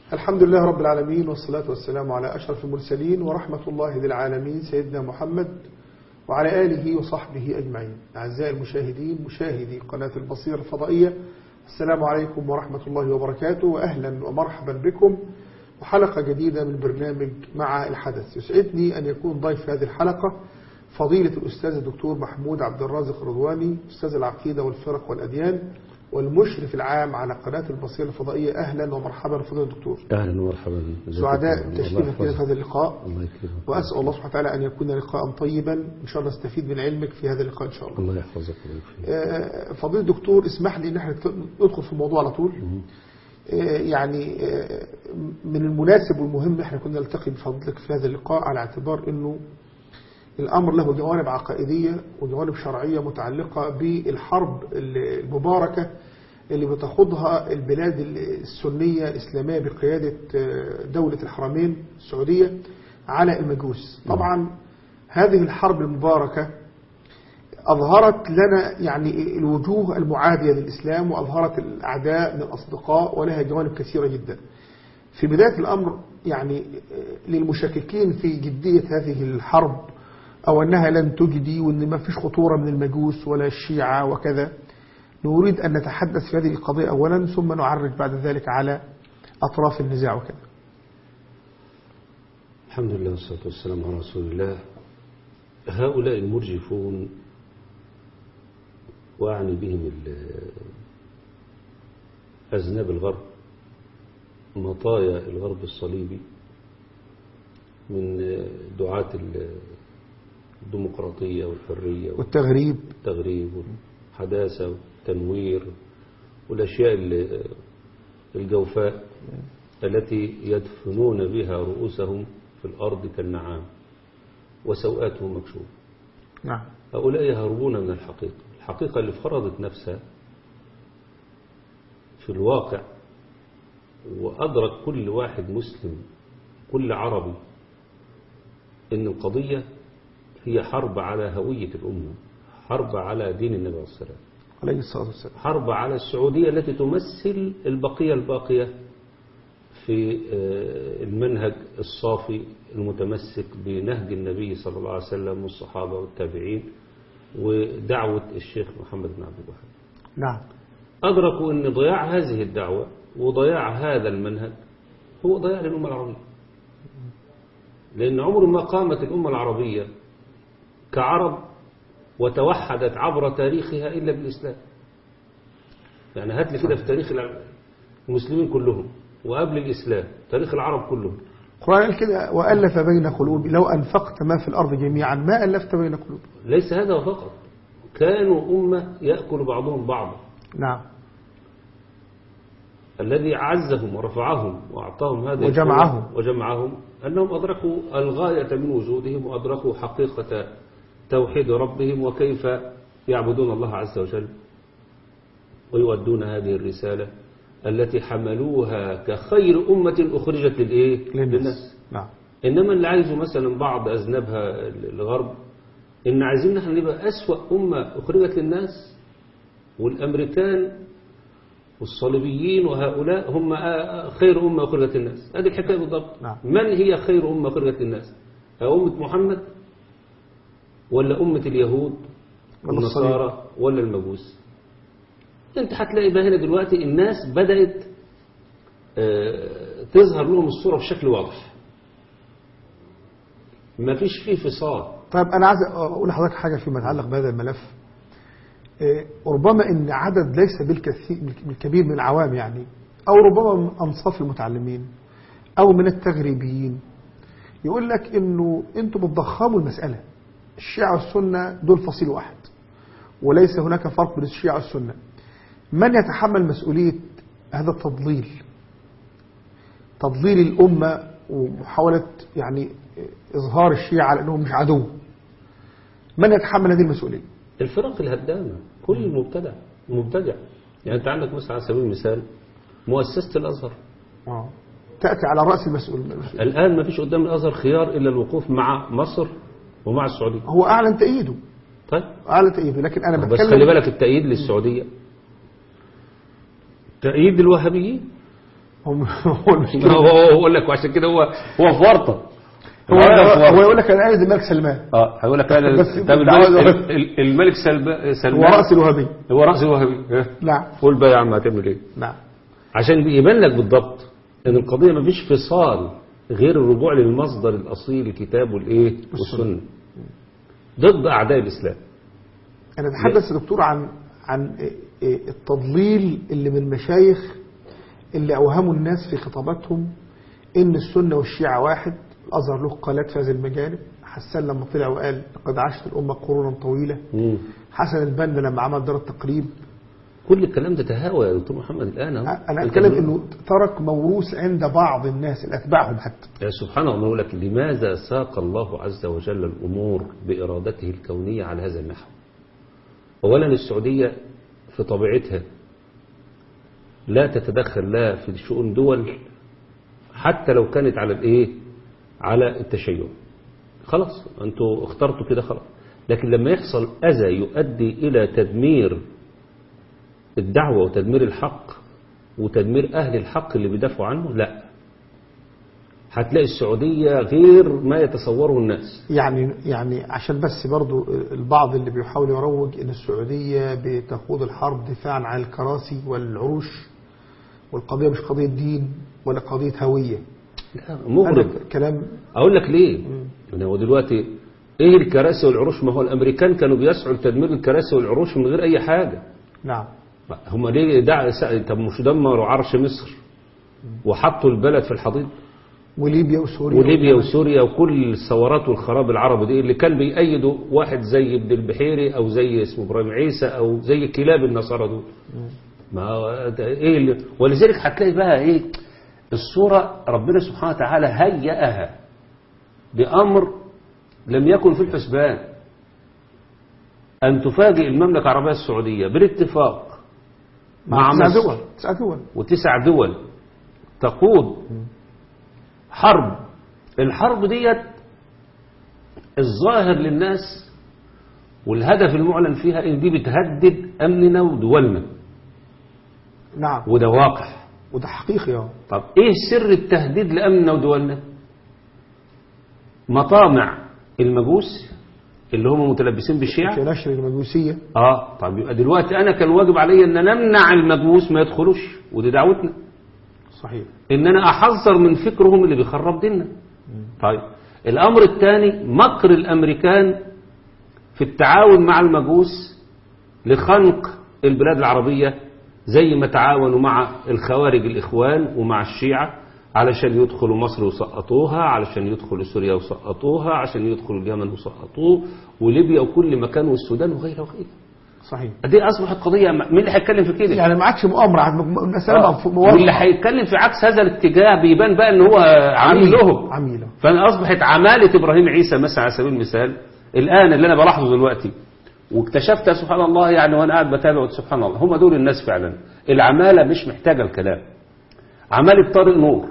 الحمد لله رب العالمين والصلاة والسلام على أشرف المرسلين ورحمة الله للعالمين سيدنا محمد وعلى آله وصحبه أجمعين أعزائي المشاهدين مشاهدي قناة البصير الفضائية السلام عليكم ورحمة الله وبركاته وأهلا ومرحبا بكم وحلقة جديدة من برنامج مع الحدث يسعدني أن يكون ضيف هذه الحلقة فضيلة الأستاذ الدكتور محمود عبد الرازق الرضواني أستاذ العقيدة والفرق والأديان والمشرف العام على قناة البصيرة الفضائية أهلا ومرحبا فضيلة الدكتور أهلا ومرحبا سعداء بتشريفك في هذا اللقاء الله يكرمك وأسأل الله سبحانه وتعالى أن يكون لقاء طيبا إن شاء الله نستفيد من علمك في هذا اللقاء إن شاء الله الله يحفظك ويكفيك آه، فضيلة الدكتور اسمح لي ان احنا ندخل في الموضوع على طول آه، يعني آه، من المناسب والمهم احنا كنا نلتقي بفضلك في هذا اللقاء على اعتبار انه الامر له جوانب عقائدية وجوانب شرعية متعلقة بالحرب المباركة اللي بتخوضها البلاد السنية الإسلامية بقيادة دولة الحرمين السعودية على المجوس طبعا هذه الحرب المباركة أظهرت لنا يعني الوجوه المعادية للإسلام وأظهرت الأعداء من الأصدقاء ولها جوانب كثيرة جدا في بداية الأمر يعني للمشككين في جدية هذه الحرب أو أنها لن تجدي وأن ما فيش خطورة من المجوس ولا الشيعة وكذا نريد أن نتحدث في هذه القضية أولا ثم نعرج بعد ذلك على أطراف النزاع وكذا الحمد لله والصلاة والسلام على رسول الله هؤلاء المرجفون وأعني بهم ال- أذناب الغرب مطايا الغرب الصليبي من دعاة الديمقراطية والحرية والتغريب والتغريب والحداثة والتنوير والأشياء ال- الجوفاء التي يدفنون بها رؤوسهم في الأرض كالنعام وسوءاتهم مكشوفة نعم هؤلاء يهربون من الحقيقة الحقيقة اللي فرضت نفسها في الواقع وأدرك كل واحد مسلم كل عربي إن القضية هي حرب على هوية الأمة حرب على دين النبي عليه الصلاة والسلام عليه الصلاة والسلام حرب على السعودية التي تمثل البقية الباقية في آه، المنهج الصافي المتمسك بنهج النبي صلى الله عليه وسلم والصحابة والتابعين ودعوة الشيخ محمد بن عبد الوهاب نعم أدركوا أن ضياع هذه الدعوة وضياع هذا المنهج هو ضياع للأمة العربية لأن عمر ما قامت الأمة العربية كعرب وتوحدت عبر تاريخها إلا بالإسلام يعني هات لي كده في تاريخ المسلمين كلهم وقبل الإسلام تاريخ العرب كلهم القرآن قال كده وألف بين قلوب لو أنفقت ما في الأرض جميعا ما ألفت بين قلوب ليس هذا فقط كانوا أمة يأكل بعضهم بعضا نعم الذي أعزهم ورفعهم وأعطاهم هذه وجمعهم. القوة وجمعهم أنهم أدركوا الغاية من وجودهم وأدركوا حقيقة توحيد ربهم وكيف يعبدون الله عز وجل ويؤدون هذه الرسالة التي حملوها كخير أمة أخرجت للإيه؟ للناس نعم إنما اللي عايزه مثلا بعض أذنبها الغرب إن عايزين نحن نبقى أسوأ أمة أخرجت للناس والأمريكان والصليبيين وهؤلاء هم آ- خير أمة أخرجت للناس هذه الحكاية بالضبط نعم. من هي خير أمة أخرجت للناس أمة محمد ولا أمة اليهود ولا والنصارى ولا المجوس انت هتلاقي بقى هنا دلوقتي الناس بدأت آه، تظهر لهم الصورة بشكل واضح ما فيش فيه فصال طيب أنا عايز أقول لحضرتك حاجة فيما يتعلق بهذا الملف إيه، ربما إن عدد ليس بالكثير بالكبير من العوام يعني أو ربما من أنصاف المتعلمين أو من التغريبيين يقول لك إنه أنتم بتضخموا المسألة الشيعة والسنة دول فصيل واحد وليس هناك فرق بين الشيعة والسنة من يتحمل مسؤولية هذا التضليل تضليل الأمة ومحاولة يعني إظهار الشيعة على أنهم مش عدو من يتحمل هذه المسؤولية الفرق الهدامة كل مبتدع مبتدع يعني انت عندك مثلا على سبيل المثال مؤسسة الأزهر آه. تأتي على رأس المسؤول الآن ما فيش قدام الأزهر خيار إلا الوقوف مع مصر ومع السعودية هو أعلن تأييده طيب أعلن تأييده لكن أنا بس بتكلم خلي بالك التأييد للسعودية تأييد الوهابيين هم هو المشكلة هو هو يقول لك وعشان كده هو هو في ورطه هو, الراجل في هو ورطة. يقول لك انا عايز الملك سلمان اه هيقول لك انا بس طب الملك, دعوة- ال- الملك سلب- هو سلمان راس الوهابي هو راس الوهابي ها؟ نعم قول بقى يا عم هتعمل ايه نعم عشان يبان لك بالضبط ان القضيه ما فيش فصال غير الرجوع للمصدر الاصيل الكتاب والايه والسنه ضد اعداء الاسلام انا اتحدث يا دكتور عن عن إيه- إيه التضليل اللي من المشايخ اللي اوهموا الناس في خطاباتهم ان السنه والشيعه واحد الازهر له قالات في هذه المجانب حسان لما طلع وقال لقد عاشت الامه قرونا طويله مم. حسن البنا لما عمل دار التقريب كل الكلام ده تهاوى يا دكتور محمد الان اهو انا اتكلم انه ترك موروث عند بعض الناس اللي اتباعهم حتى يا سبحان الله يقول لك لماذا ساق الله عز وجل الأمور بإرادته الكونية على هذا النحو أولا السعودية في طبيعتها لا تتدخل لا في شؤون دول حتى لو كانت على الايه على التشيع خلاص انتوا اخترتوا كده خلاص لكن لما يحصل اذى يؤدي الى تدمير الدعوة وتدمير الحق وتدمير اهل الحق اللي بيدافعوا عنه لا هتلاقي السعودية غير ما يتصوره الناس يعني يعني عشان بس برضو البعض اللي بيحاول يروج ان السعوديه بتخوض الحرب دفاعا عن الكراسي والعروش والقضيه مش قضيه دين ولا قضيه هويه لا مغرب هذا كلام اقول لك ليه يعني هو دلوقتي ايه الكراسي والعروش ما هو الامريكان كانوا بيسعوا لتدمير الكراسي والعروش من غير اي حاجة نعم هم ليه دع... س- طب مش دمروا عرش مصر وحطوا البلد في الحضيض وليبيا وسوريا وليبيا واليمن. وسوريا وكل الثورات والخراب العربي دي اللي كان بيأيدوا واحد زي ابن البحيري او زي اسمه ابراهيم عيسى او زي كلاب النصارى دول ما هو ده ايه اللي ولذلك هتلاقي بقى ايه الصورة ربنا سبحانه وتعالى هيأها بأمر لم يكن في الحسبان أن تفاجئ المملكة العربية السعودية بالاتفاق مع تسع مصر دول تسع دول وتسع دول تقود حرب الحرب ديت الظاهر للناس والهدف المعلن فيها ان دي بتهدد امننا ودولنا نعم وده واقع وده حقيقي اه طب ايه سر التهديد لامننا ودولنا مطامع المجوس اللي هم متلبسين بالشيعة في نشر المجوسيه اه طب يبقى دلوقتي انا كان واجب عليا ان نمنع المجوس ما يدخلوش ودي دعوتنا صحيح ان انا احذر من فكرهم اللي بيخرب ديننا طيب الامر الثاني مكر الامريكان في التعاون مع المجوس لخنق البلاد العربية زي ما تعاونوا مع الخوارج الاخوان ومع الشيعة علشان يدخلوا مصر وسقطوها علشان يدخلوا سوريا وسقطوها عشان يدخلوا اليمن وسقطوه وليبيا وكل مكان والسودان وغيره وغيره صحيح دي اصبحت قضية مين اللي هيتكلم في كده يعني ما عادش مؤامره عاد المساله آه. بقى واللي مواضعه هيتكلم في عكس هذا الاتجاه بيبان بقى ان هو عميل لهم عميله فانا اصبحت عماله ابراهيم عيسى مثلا على سبيل المثال الان اللي انا بلاحظه دلوقتي واكتشفت سبحان الله يعني وانا قاعد بتابع قلت سبحان الله هم دول الناس فعلا العماله مش محتاجه الكلام عماله طارق نور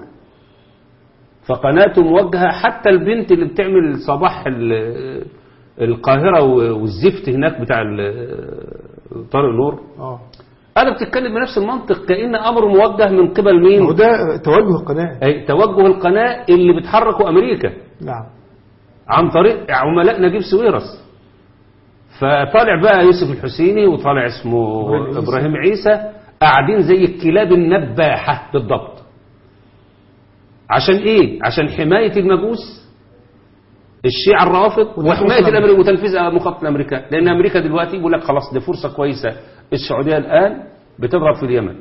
فقناته موجهه حتى البنت اللي بتعمل صباح ال- القاهره والزفت هناك بتاع ال- طارق نور اه انا بتتكلم بنفس المنطق كأن امر موجه من قبل مين وده توجه القناه أي توجه القناة اللي بتحركه امريكا نعم عن طريق عملاء نجيب سويرس فطالع بقى يوسف الحسيني وطالع اسمه إبراهيم عيسى. ابراهيم عيسى قاعدين زي الكلاب النباحة بالضبط عشان ايه عشان حماية المجوس الشيعة الرافض وحماية الامر وتنفيذ مخطط الامريكان لان امريكا دلوقتي بيقول لك خلاص دي فرصة كويسة السعودية الان بتضرب في اليمن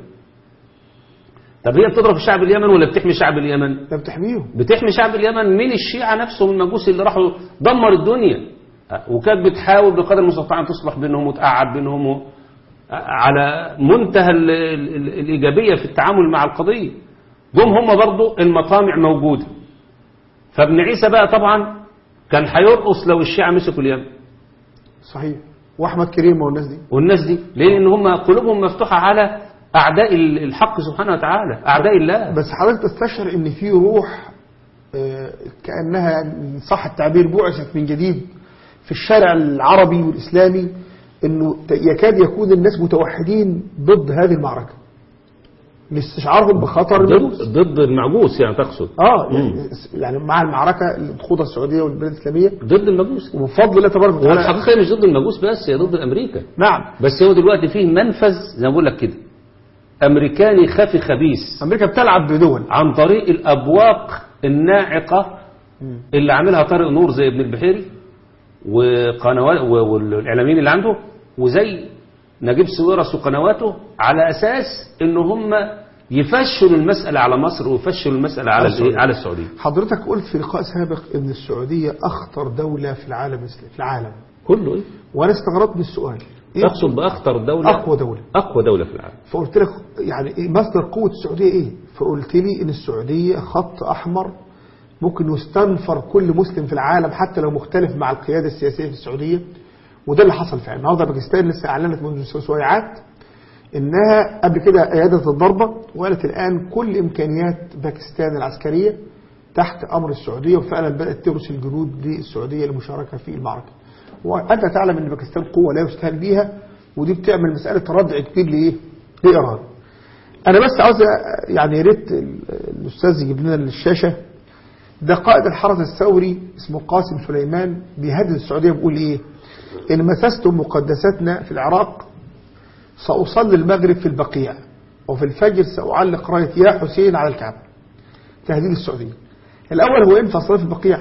طب هي بتضرب في شعب اليمن ولا بتحمي شعب اليمن ده بتحميهم بتحمي شعب اليمن من الشيعة نفسهم المجوس اللي راحوا دمر الدنيا وكانت بتحاول بقدر المستطاع ان تصلح بينهم وتقعد بينهم و... على منتهى ال... ال... ال... الإيجابية في التعامل مع القضية جم هم برضو المطامع موجودة فابن عيسى بقى طبعا كان هيرقص لو الشيعة مسكوا اليمن صحيح واحمد كريمه والناس دي والناس دي لأن هم قلوبهم مفتوحة على أعداء الحق سبحانه وتعالى أعداء الله بس حضرتك تستشعر ان في روح آه، كانها إن صح التعبير بعثت من جديد في الشارع العربي والاسلامي انه ت- يكاد يكون الناس متوحدين ضد هذه المعركه لاستشعارهم بخطر المجوس ضد ضد المعجوس يعني تقصد اه يعني, يعني مع المعركه اللي بتخوضها السعوديه والبلاد الاسلاميه ضد المجوس وبفضل الله تبارك وتعالى والحقيقة مش ضد المجوس بس هي ضد أمريكا نعم بس هو دلوقتي فيه منفذ زي ما بقول لك كده أمريكاني خفي خبيث امريكا بتلعب بدول عن طريق الأبواق الناعقة اللي عاملها طارق نور زي ابن البحيري وقنوات و- والإعلاميين اللي عنده وزي نجيب سويرس وقنواته على أساس إن هم يفشلوا المسألة على مصر ويفشلوا المسألة على السعودية. الإيه؟ على السعودية حضرتك قلت في لقاء سابق ان السعوديه اخطر دوله في العالم الإسلامي- في العالم كله إيه؟ وانا استغربت من السؤال إيه تقصد بأخطر دولة اقوى دوله أقوى دولة في العالم فقلت لك يعني إيه مصدر قوه السعوديه ايه فقلت لي ان السعوديه خط احمر ممكن يستنفر كل مسلم في العالم حتى لو مختلف مع القياده السياسيه في السعوديه وده اللي حصل فعلا النهارده باكستان لسه اعلنت منذ سويعات انها قبل كده ايادت الضربه وقالت الان كل امكانيات باكستان العسكريه تحت امر السعوديه وفعلا بدات ترسل جنود للسعوديه للمشاركه في المعركه. وانت تعلم ان باكستان قوه لا يستهان بها ودي بتعمل مساله ردع كبير لايه؟ لايران. انا بس عاوز أ- يعني يا ريت ال- الاستاذ يجيب لنا الشاشه ده قائد الحرس الثوري اسمه قاسم سليمان بيهدد السعوديه بيقول ايه؟ ان مسستم مقدساتنا في العراق سأصلي المغرب في البقيع وفي الفجر سأعلق راية يا حسين على الكعبة تهديد السعودية الأول هو ينفع صلاة في البقيع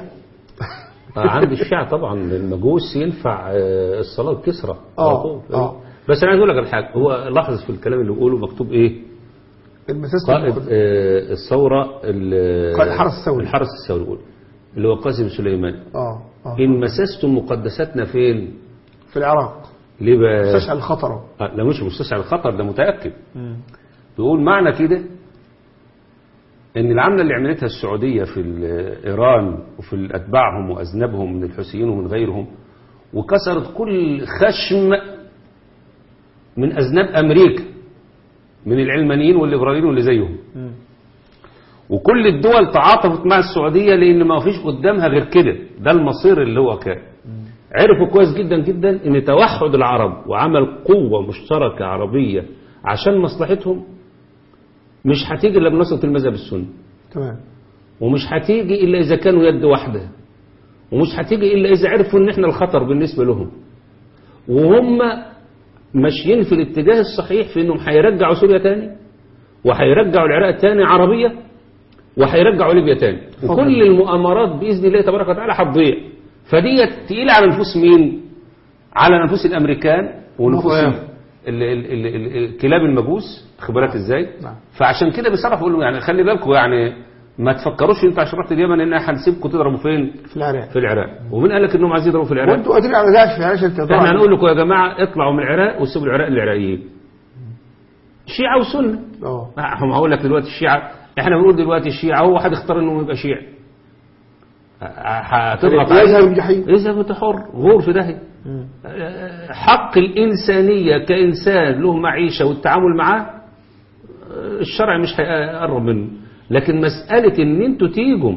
آه، عند الشيعة طبعا المجوس ينفع آه، الصلاة الكسرى آه، على طول. آه. بس انا عايز اقول لك على حاجه هو لاحظ في الكلام اللي بيقوله مكتوب ايه المساس قائد آه، الثوره ال- قائد الحرس الثوري. الحرس الثوري يقول اللي هو قاسم سليمان آه آه ان مسستم مقدساتنا فين في العراق ليه بقى مستشعر الخطر آه، لا مش مستشعر الخطر ده متاكد بيقول معنى كده ان العمله اللي عملتها السعوديه في ال- ايران وفي اتباعهم واذنبهم من الحوثيين ومن غيرهم وكسرت كل خشم من اذناب امريكا من العلمانيين والليبراليين واللي زيهم وكل الدول تعاطفت مع السعوديه لان ما فيش قدامها غير كده ده المصير اللي هو كان عرفوا كويس جدا جدا ان توحد العرب وعمل قوه مشتركه عربيه عشان مصلحتهم مش هتيجي الا بنصره المذهب السني تمام ومش هتيجي الا اذا كانوا يد واحده ومش هتيجي الا اذا عرفوا ان احنا الخطر بالنسبه لهم وهم ماشيين في الاتجاه الصحيح في انهم هيرجعوا سوريا تاني وهيرجعوا العراق تاني عربيه وهيرجعوا ليبيا تاني وكل المؤامرات باذن الله تبارك وتعالى هتضيع فديت تقيله على نفوس مين؟ على نفوس الامريكان ونفوس نعم. ال- ال- ال- ال- ال- كلاب المجوس خد بالك ازاي؟ نعم. فعشان كده بيصرف يقول لهم يعني خلي بالكم يعني ما تفكروش انتوا عشان رحت اليمن ان احنا هنسيبكم تضربوا فين؟ في العراق في العراق ومين قال لك انهم عايزين يضربوا في العراق؟ وانتوا قادرين على داعش في عشان تضرب احنا هنقول لكم يا جماعه اطلعوا من العراق وسيبوا العراق للعراقيين. شيعه وسنه اه هم هقول لك دلوقتي الشيعة احنا بنقول دلوقتي الشيعة هو واحد اختار انه يبقى شيعي هتضغط يذهب الجحيم. يذهب انت حر غور في داهية حق الإنسانية كإنسان له معيشة والتعامل معاه الشرع مش هيقرب منه لكن مسألة ان انتوا تيجوا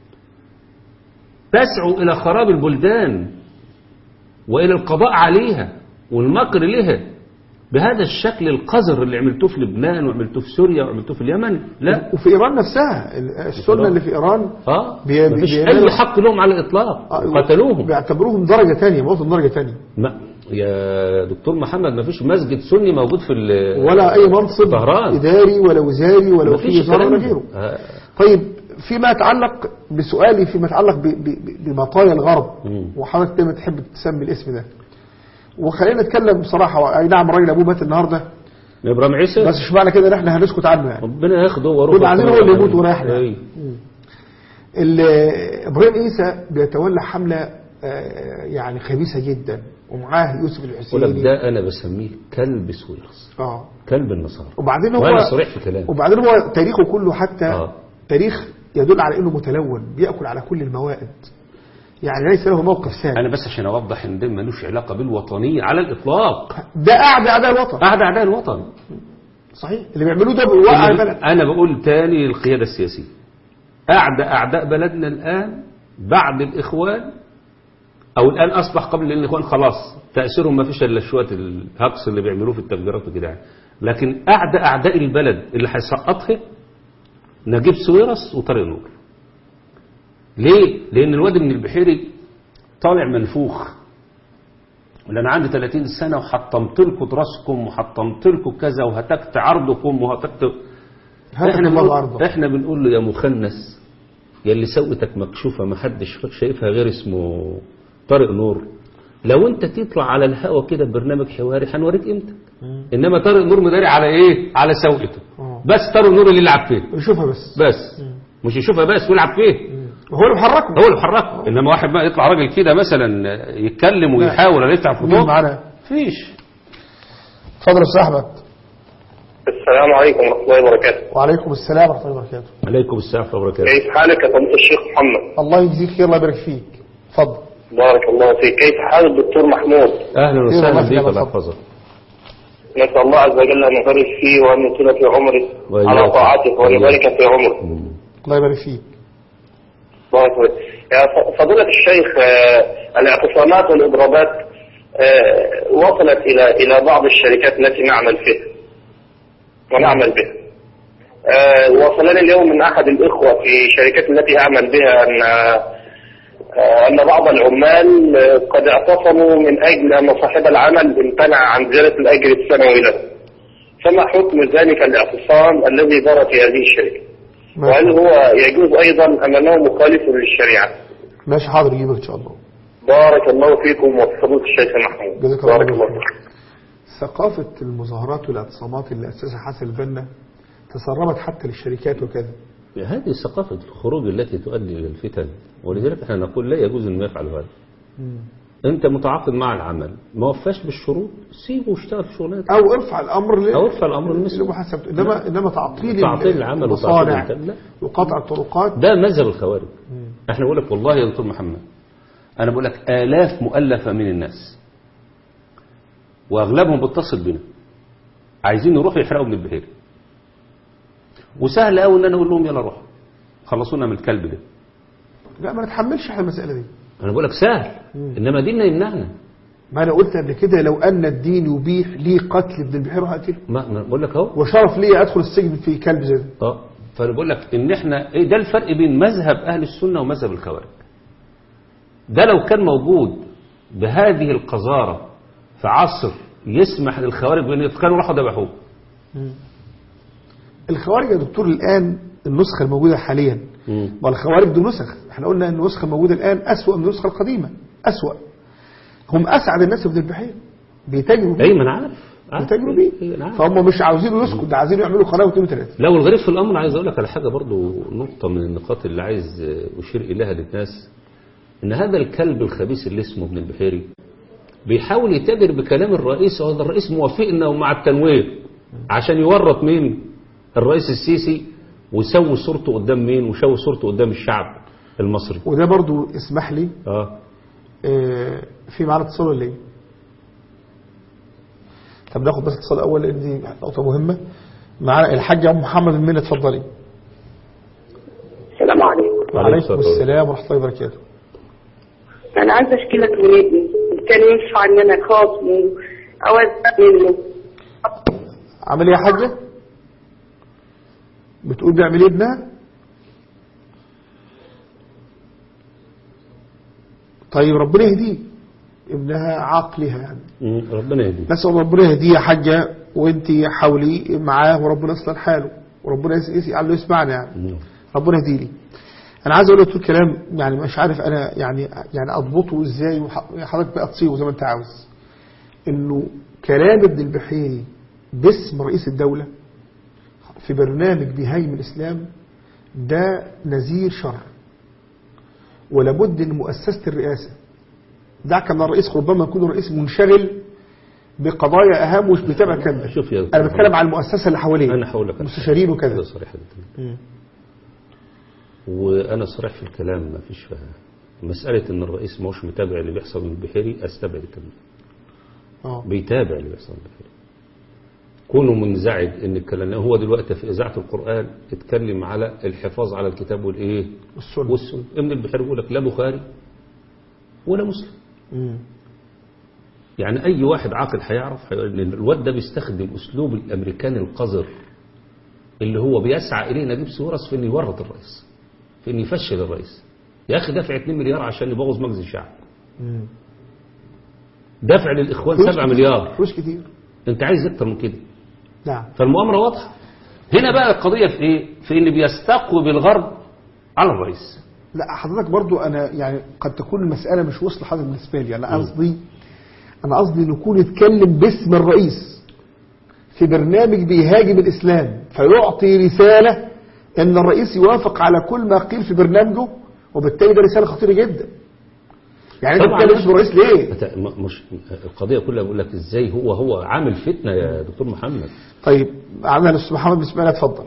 تسعوا إلى خراب البلدان وإلى القضاء عليها والمكر لها بهذا الشكل القذر اللي عملتوه في لبنان وعملتوه في سوريا وعملتوه في اليمن لا وفي ايران نفسها ال- السنه اللي في ايران اه بي- مفيش بيعملوا- اي حق لهم على الاطلاق آه، قتلوهم بيعتبروهم درجه ثانيه مواطن درجه ثانيه ما يا دكتور محمد ما فيش مسجد سني موجود في ال- ولا اي منصب طهران اداري ولا وزاري ولا ما فيش وكيل وزاره الكلام ولا ده. غيره آه، طيب فيما يتعلق بسؤالي فيما يتعلق ب- ب- ب- بمطايا الغرب مم. وحضرتك دايما تحب تسمي الاسم ده وخلينا نتكلم بصراحه اي نعم الراجل ابوه مات النهارده ابراهيم عيسى بس مش معنى كده ان احنا هنسكت عنه يعني ربنا ياخده ويروح كنا عايزين هو اللي يموت ويريحنا. أي. ال- ابراهيم عيسى بيتولى حمله آه، يعني خبيثه جدا ومعاه يوسف يقول لك الحسيني ده انا بسميه كلب سويرس اه كلب النصارى وبعدين هو وانا صريح في كلامي وبعدين هو تاريخه كله حتى آه. تاريخ يدل على انه متلون بياكل على كل الموائد يعني ليس له موقف ثاني انا بس عشان اوضح ان ده ملوش علاقه بالوطنيه على الاطلاق ده قاعد اعداء الوطن قاعد اعداء الوطن صحيح اللي بيعملوه ده بيوقع اللي- البلد انا بقول تاني للقياده السياسيه اعدى اعداء بلدنا الان بعد الاخوان او الان اصبح قبل الاخوان خلاص تاثيرهم ما فيش الا شويه الهقص اللي بيعملوه في التفجيرات وكده يعني. لكن أعداء أعداء البلد اللي هيسقطها نجيب سويرس وطارق نور ليه؟ لأن الواد من البحيري طالع منفوخ اللي أنا عندي 30 سنة وحطمت لكم دراسكم وحطمت لكم كذا وهتكت عرضكم وهتكت هاتك احنا الله بنقول, عرضه احنا بنقول له يا مخنث يا اللي سوتك مكشوفة ما حدش شايفها غير اسمه طارق نور لو انت تطلع على الهوا كده ببرنامج حواري هنوريك قيمتك انما طارق نور مداري على ايه على سوقته آه. بس طارق نور اللي يلعب فيه يشوفها بس بس مش يشوفها بس ويلعب فيه وهو اللي محركه هو اللي بيحركه انما واحد بقى يطلع راجل كده مثلا يتكلم ويحاول ولا يفتح مين خطوط معانا فيش اتفضل يا استاذ احمد السلام عليكم ورحمة الله وبركاته وعليكم السلام ورحمه الله وبركاته عليكم السلام ورحمه الله وبركاته كيف حالك يا فضيلة الشيخ محمد الله يجزيك خير الله يبارك فيك اتفضل بارك الله فيك كيف حال الدكتور محمود اهلا الله وسهلا يخليك، بيك الله اتفضل. يحفظك نسأل الله عز وجل أن يبارك فيه وأن يطيل في عمره وإياك. على طاعته وأن يبارك في عمره الله يبارك فيك بارك الله يا ف- فضيلة الشيخ آه، الاعتصامات والإضرابات آه، وصلت إلى إلى بعض الشركات التي نعمل فيها ونعمل بها آه، وصلني اليوم من أحد الإخوة في شركات التي أعمل بها أن آه، أن بعض العمال آه، قد اعتصموا من أجل أن صاحب العمل امتنع عن زيادة الأجر السنوي له فما حكم ذلك الاعتصام الذي جرى في هذه الشركة وهل هو يجوز أيضا أم أنه مخالف للشريعة ماشي حاضر يجيبك ان شاء الله بارك الله فيكم وفضيلة الشيخ محمود جزاك الله بارك الله خير. فيك ثقافة المظاهرات والاعتصامات اللي أسسها حسن البنا تسربت حتى للشركات وكذا هذه ثقافة الخروج التي تؤدي إلى الفتن ولذلك احنا نقول لا يجوز أن يفعل هذا أنت متعاقد مع العمل ما وفاش بالشروط سيبه واشتغل في شغلانتك أو ارفع الأمر ل- أو ارفع الأمر المثلي لمحاسبته إنما إنما تعطيل تعطيل العمل وتعطيل المصانع الإنتاج لا وقطع الطرقات ده مذهب الخوارج احنا بقول لك والله يا دكتور محمد انا بقول لك الاف مؤلفه من الناس واغلبهم بيتصل بنا عايزين يروحوا يحرقوا من البحيري وسهل قوي ان انا اقول لهم يلا روحوا خلصونا من الكلب ده لا ما نتحملش احنا المسألة دي انا بقول لك سهل انما ديننا يمنعنا ما أنا قلت قبل كده لو أن الدين يبيح لي قتل ابن البحير هقتله ما ما بقول لك اهو وشرف لي أدخل السجن في كلب زي ده اه فانا بقول لك ان احنا ايه ده الفرق بين مذهب اهل السنه ومذهب الخوارج ده لو كان موجود بهذه القذاره في عصر يسمح للخوارج بان كانوا راحوا ذبحوه الخوارج يا دكتور الآن النسخة الموجودة حاليا مم. والخوارج دي نسخ احنا قلنا ان النسخة الموجودة الآن أسوأ من النسخة القديمة أسوأ هم أسعد الناس في ابن البحير بيتاجروا بيه اي ما انا عارف عارف. بيتاجروا بيه إيه، أنا عارف. فهم مش عاوزينه يسكت ده عايزين يعملوا قناة واثنين وثلاثة لا والغريب في الامر عايز اقول لك على حاجه برضو نقطه من النقاط اللي عايز اشير اليها للناس ان هذا الكلب الخبيث اللي اسمه ابن البحيري بيحاول يتاجر بكلام الرئيس وهذا الرئيس موافقنا ومع التنوير عشان يورط مين الرئيس السيسي ويسوي صورته قدام مين ويسوي صورته قدام الشعب المصري وده برضو اسمح لي اه آه، في معانا اتصال ولا ايه؟ طب ناخد بس اتصال اول لان دي نقطة مهمة معانا الحاج ام محمد المنى اتفضلي السلام عليكم وعليكم السلام ورحمة الله وبركاته انا عايزه اشكي لك من ابني كان ينفع ان انا خاصمه او ازهق منه عامل ايه يا حاجة؟ بتقول بيعمل ايه ابنها؟ طيب ربنا يهديه ابنها عقلها يعني مم، ربنا يهديه نسأل ربنا يهديه يا حاجة وانت حاولي معاه وربنا يصلح حاله وربنا يس- يس- يعلو يسمعنا يعني مم. ربنا يهديه لي انا عايز اقول لك طول كلام يعني مش عارف انا يعني يعني اضبطه ازاي وحضرتك بقى تصيغه زي ما انت عاوز انه كلام ابن البحيري باسم رئيس الدولة في برنامج بهايم الاسلام ده نذير شر ولابد ان مؤسسة الرئاسة دعك من الرئيس ربما يكون الرئيس منشغل بقضايا اهم ومش بيتابع كامل شوف يا انا بتكلم على المؤسسة اللي حواليه انا هقول لك على مستشارين حاجة. وكذا كده صريح جدا مم. وانا صريح في الكلام ما فيش فيها مسألة ان الرئيس ما هوش متابع اللي بيحصل من البحيري استبعد الكلام ده. اه بيتابع اللي بيحصل من البحيري كونه منزعج ان الكلام هو دلوقتي في اذاعه القران اتكلم على الحفاظ على الكتاب والايه والسنة والسنه ابن البحيري بيقول لك لا بخاري ولا مسلم مم. يعني أي واحد عاقل هيعرف هيقول إن الواد ده بيستخدم أسلوب الأمريكاني القذر اللي هو بيسعى إليه نجيب سويرس في إنه يورط الرئيس في إنه يفشل الرئيس يا أخي دافع 2 مليار عشان يبوظ مجلس الشعب مم. دافع للإخوان فلوس 7 كتير. مليار فلوس كتير أنت عايز أكتر من كده نعم فالمؤامرة واضحة هنا بقى القضية في إيه؟ في إن بيستقوي بالغرب على الرئيس لا حضرتك برضو انا يعني قد تكون المساله مش وصل حضرتك بالنسبه لي انا قصدي انا قصدي نكون نتكلم باسم الرئيس في برنامج بيهاجم الاسلام فيعطي رساله ان الرئيس يوافق على كل ما قيل في برنامجه وبالتالي ده رساله خطيره جدا يعني انت طبعاً. بتتكلم باسم الرئيس ليه أنت م- مش القضية كلها بقول لك إزاي هو هو عامل فتنة يا دكتور محمد طيب عندنا الاستاذ محمد بسم الله اتفضل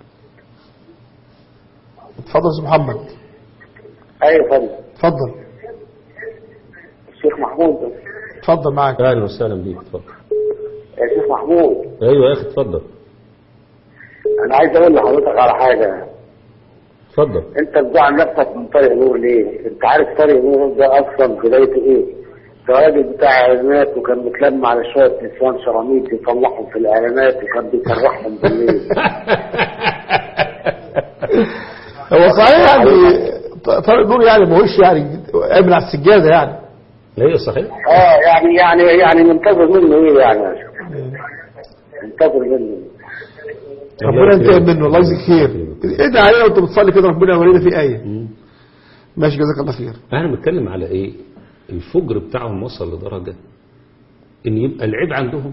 اتفضل يا استاذ محمد ايوه فندم اتفضل الشيخ محمود اتفضل معاك أهلا وسهلا بيك اتفضل يا شيخ محمود أيوة يا أخي اتفضل انا عايز اقول لحضرتك على حاجه اتفضل انت بتزعل نفسك من طارق نور ليه؟ انت عارف طارق نور ده اصلا بدايته ايه؟ ده راجل بتاع اعلانات وكان متلم على شويه نسوان شراميط يطلعهم في الاعلانات وكان بيكرههم بالليل هو صحيح يعني طارق نور يعني ما هوش يعني قابل على السجاده يعني أيوة صحيح اه يعني يعني يعني منتظر منه ايه يعني يا شيخ؟ منتظر منه ربنا ينتقم منه الله يجزيك خير ادعي علينا وانت بتصلي كده ربنا يورينا في ايه مم. ماشي جزاك الله خير انا بتكلم على ايه الفجر بتاعهم وصل لدرجة ان يبقى العيب عندهم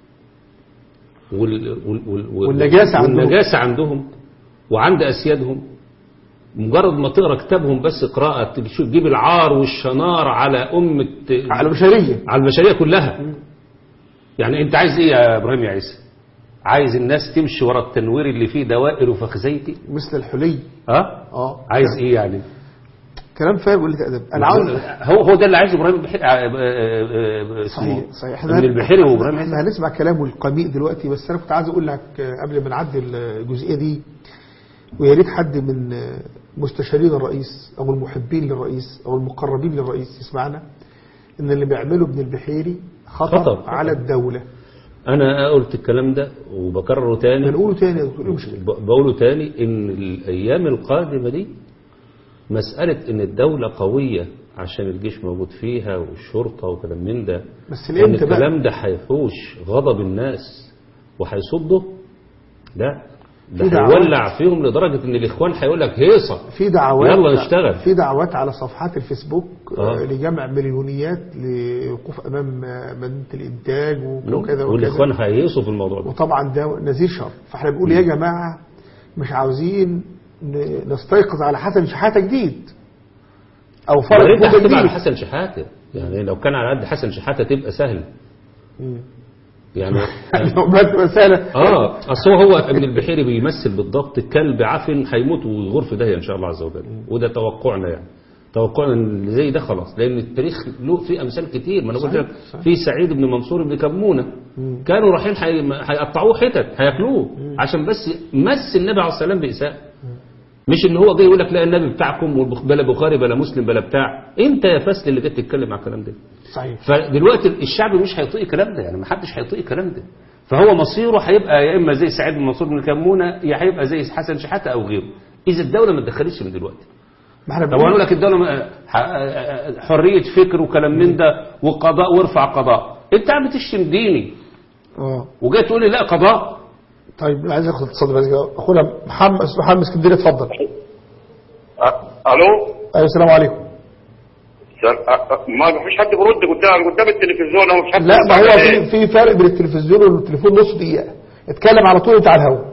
وال وال وال وال والنجاسة عندهم. والنجاسة عندهم وعند اسيادهم مجرد ما تقرا كتابهم بس قراءة تشوف- تجيب العار والشنار على أمة على بشريه على البشرية كلها يعني انت عايز ايه يا ابراهيم يا عيسى عايز الناس تمشي ورا التنوير اللي فيه دوائر وفخزيتي مثل الحلي ها اه عايز ايه يعني كلام فاهم قلة ادب انا عاوز هو هو ده اللي عايزه ابراهيم البحيري آه، آه، آه، آه، صحيح اسمه صحيح ابن البحيري وابراهيم عيسى احنا هنسمع كلامه القميء دلوقتي بس انا كنت عايز اقول لك آه، قبل ما نعدي الجزئيه دي ويا ريت حد من آه، مستشارين الرئيس او المحبين للرئيس او المقربين للرئيس يسمعنا ان اللي بيعمله ابن البحيري خطر, خطر. على الدوله انا قلت الكلام ده وبكرره تاني بنقوله تاني يا دكتور ايه المشكله ب- بقوله تاني ان الايام القادمه دي مساله ان الدوله قويه عشان الجيش موجود فيها والشرطه وكلام من ده بس ان لامتى بقى الكلام ده هيحوش غضب الناس وهيصده لا ده في دعوات. هيولع فيهم لدرجه ان الاخوان هيقول لك هيصه في دعوات يلا نشتغل. في دعوات على صفحات الفيسبوك آه. آه. لجمع مليونيات للوقوف امام آه، مدينه الانتاج وكذا وكذا والاخوان هيهيصوا في الموضوع ده وطبعا ده نذير شر فاحنا بنقول يا جماعه مش عاوزين ن- نستيقظ على حسن شحاته جديد او يا فرق ريت فوق تحسب على جديد حسن شحاته يعني لو كان على قد حسن شحاته تبقى سهل مم. يعني لو ما تبقى سهله اه اصل هو هو ابن البحيري بيمثل بالضبط كلب عفن هيموت ويغور في داهيه ان شاء الله عز وجل وده توقعنا يعني توقعنا ان اللي زي ده خلاص لان التاريخ له في امثال كتير ما انا قلت صحيح، لك صحيح. في سعيد بن منصور بن كمونه كانوا رايحين حي- هيقطعوه حتت هياكلوه عشان بس مس النبي عليه الصلاه والسلام باساءه مش ان هو جاي يقول لك لا النبي بتاعكم والبخ- بلا بخاري بلا مسلم بلا بتاع انت يا فاسل اللي جيت تتكلم على الكلام ده صحيح فدلوقتي الشعب مش هيطيق الكلام ده يعني ما حدش هيطيق الكلام ده فهو مصيره هيبقى يا اما زي سعيد بن منصور بن كمونه يا هيبقى زي حسن شحاته او غيره اذا الدوله ما تدخلتش من دلوقتي ما احنا طب اقول بنقول لك الدوله ما- ح- حريه فكر وكلام من ده وقضاء وارفع قضاء انت عم تشتم ديني اه وجاي تقول لي لا قضاء طيب عايز اخد اتصال بس كده. اخونا محمد اسمه محمد اسكندريه اتفضل أ- الو ايوه السلام عليكم سر- أ- أ- ما فيش حد بيرد قدام قدام التلفزيون او مش حد لا ما هو بيرد في عليه. في فرق بين التلفزيون والتليفون نص دقيقه اتكلم على طول انت على الهوا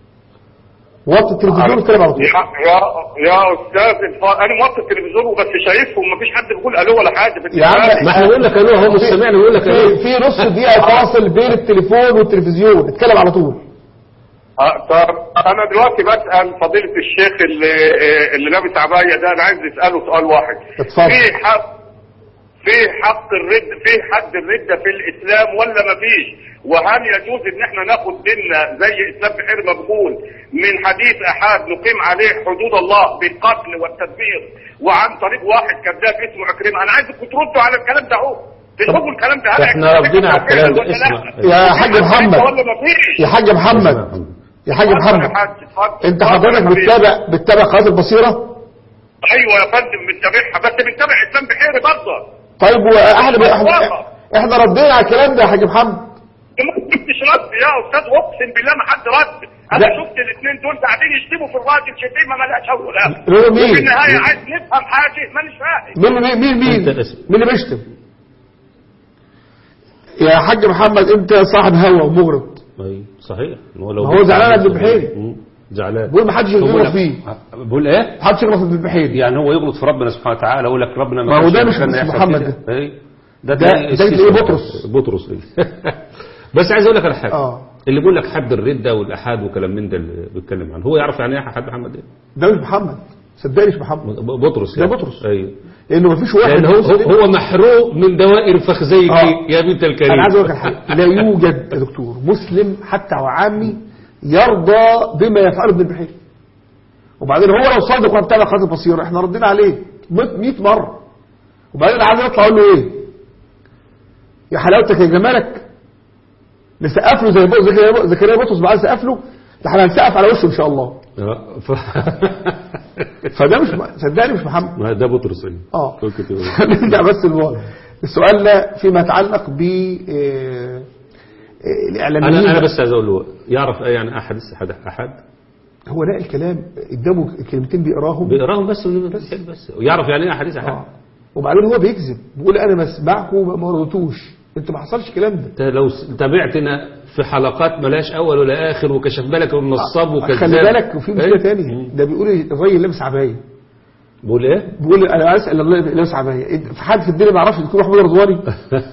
وطي التلفزيون واتكلم على طول يا يا يا استاذ الف- انا موطي التلفزيون وبس شايفهم ما فيش حد بيقول الو ولا حاجه في يا عم التلفزيون. ما احنا بنقول لك الو هو مش سامعني بيقول لك في الو في نص دقيقه فاصل بين التليفون والتلفزيون اتكلم على طول آه، طب انا دلوقتي بسال فضيله الشيخ اللي آه، اللي لابس عبايه ده انا عايز اساله سؤال واحد اتفضل. في حق في حق الرد في حد الردة في الاسلام ولا ما فيش وهل يجوز ان احنا ناخد ديننا زي اسلام بحير ما بيقول من حديث احاد نقيم عليه حدود الله بالقتل والتدبير وعن طريق واحد كذاب اسمه عكرمه انا عايزكم تردوا على الكلام ده اهو بيطلبوا الكلام ده هل احنا هيكون ردينا على الكلام ده ولا لا؟ اسمع يا حاج محمد ولا مفيش يا حاج محمد يا حاج اتفضل محمد يا حاج، اتفضل. انت اتفضل حضرتك يا حبيبي. بتتابع بتتابع قناه البصيره ايوه يا فندم بنتابعها بس بنتابع اسلام بحيري برضه طيب واحنا احنا احنا ردينا على الكلام ده يا حاج محمد انت ما شفتش رد يا استاذ اقسم بالله ما حد رد انا لا. شفت الاثنين دول قاعدين يشتموا في الراجل شتيمه ما لهاش اول ولا آخر. هو مين؟ وفي النهايه عايز نفهم حاجه مانيش فاهم مين مين مين مين انت اسم. مين اللي بيشتم يا حاج محمد انت صاحب هوا ومغرض اي صحيح ما هو لو ما هو زعلان قد البحيري. مم. زعلان بيقول ما حدش هو يغلط بيقول- فيه بقول ايه ما حدش يغلط في البحيري يعني هو يغلط في ربنا سبحانه وتعالى يقول لك ربنا ما هو كانش ده مش يخلينا اسم يحصل محمد كده. ده. اي ده ده- تلاقي ده السيسي تلاقيه ده. بطرس. بطرس إيه. بس عايز اقول لك على حاجه اه اللي بيقول لك حد الردة والأحاد وكلام من ده اللي بيتكلم عنه هو يعرف يعني ايه حد محمد ايه ده مش محمد صدقني مش محمد ب- بطرس ده يعني. بطرس. ايوه لانه ما فيش واحد لأن هو, مسلم- هو هو محروق من دوائر فخذيك آه. يا بنت الكريم انا عايز اقول لك على حاجه لا يوجد يا دكتور مسلم حتى وعامي يرضى بما يفعله ابن البحيري وبعدين هو لو صادق وابتدى قناه البصيره احنا ردينا عليه 100 مره وبعدين عايز يطلع اقول له ايه يا حلاوتك يا جمالك نسقف له زي بو- زكريا زكريا بطرس بقى نسقف له ده احنا هنسقف على وشه ان شاء الله آه، ف... فده مش م- صدقني مش محمد ما ده بطرس ايه اه قلت كده. نرجع بس للموضوع. السؤال ده فيما يتعلق ب آه، آه، الاعلاميين انا انا بس عايز اقول له يعرف ايه يعني احد احد احد هو نقل الكلام قدامه الكلمتين بيقراهم بيقراهم بس بس بس ويعرف يعني ايه احاديث احد اه وبعدين هو بيكذب بيقول انا بسمعكم ما رضيتوش انت ما حصلش الكلام ده انت لو س- تابعتنا في حلقات ملاش اول ولا اخر وكشف بالك من نصاب وكذاب خلي بالك وفي مشكله إيه؟ ثانيه ده بيقول الراجل لابس عبايه بقول ايه بيقول انا اسال الله لابس عبايه إنت- في حد في الدنيا ما يعرفش يكون محمود رضواني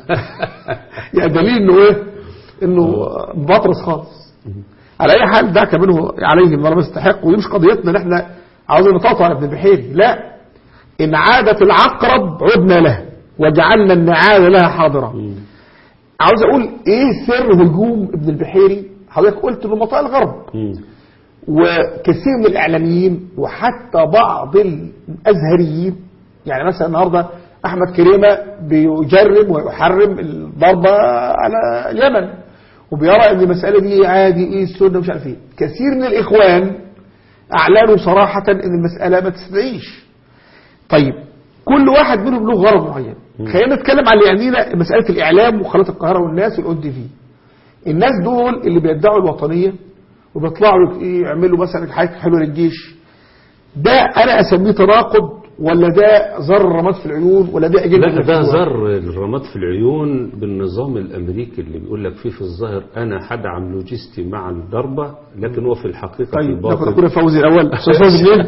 يعني دليل انه ايه انه بطرس خالص على اي حال دعك منه عليه ما لم يستحق ودي مش قضيتنا ان احنا عاوزين نطاطا على ابن البحيري لا ان عادت العقرب عدنا له وجعلنا النعال لها حاضره عاوز اقول ايه سر هجوم ابن البحيري حضرتك قلت انه مطاع الغرب مم. وكثير من الإعلاميين وحتى بعض الأزهريين يعني مثلا النهاردة أحمد كريمة بيجرم ويحرم الضربة على اليمن وبيرى أن المسألة دي عادي إيه السنة مش عارف إيه كثير من الإخوان أعلنوا صراحة أن المسألة ما تستدعيش طيب كل واحد منهم له غرض معين خلينا نتكلم على اللي يعنينا مسألة الإعلام وخلاط القاهرة والناس والأون تي في الناس دول اللي بيدعوا الوطنية وبيطلعوا إيه يعملوا مثلا حاجات حلوه للجيش ده انا اسميه تناقض ولا ده زر رماد في العيون ولا ده اجنده لا ده مفتوحة؟ زر الرماد في العيون بالنظام الامريكي اللي بيقول لك فيه في الظاهر انا هدعم لوجستي مع الضربه لكن هو في الحقيقه في طيب ناخد الباطن اخونا فوزي الاول استاذ فوزي منين؟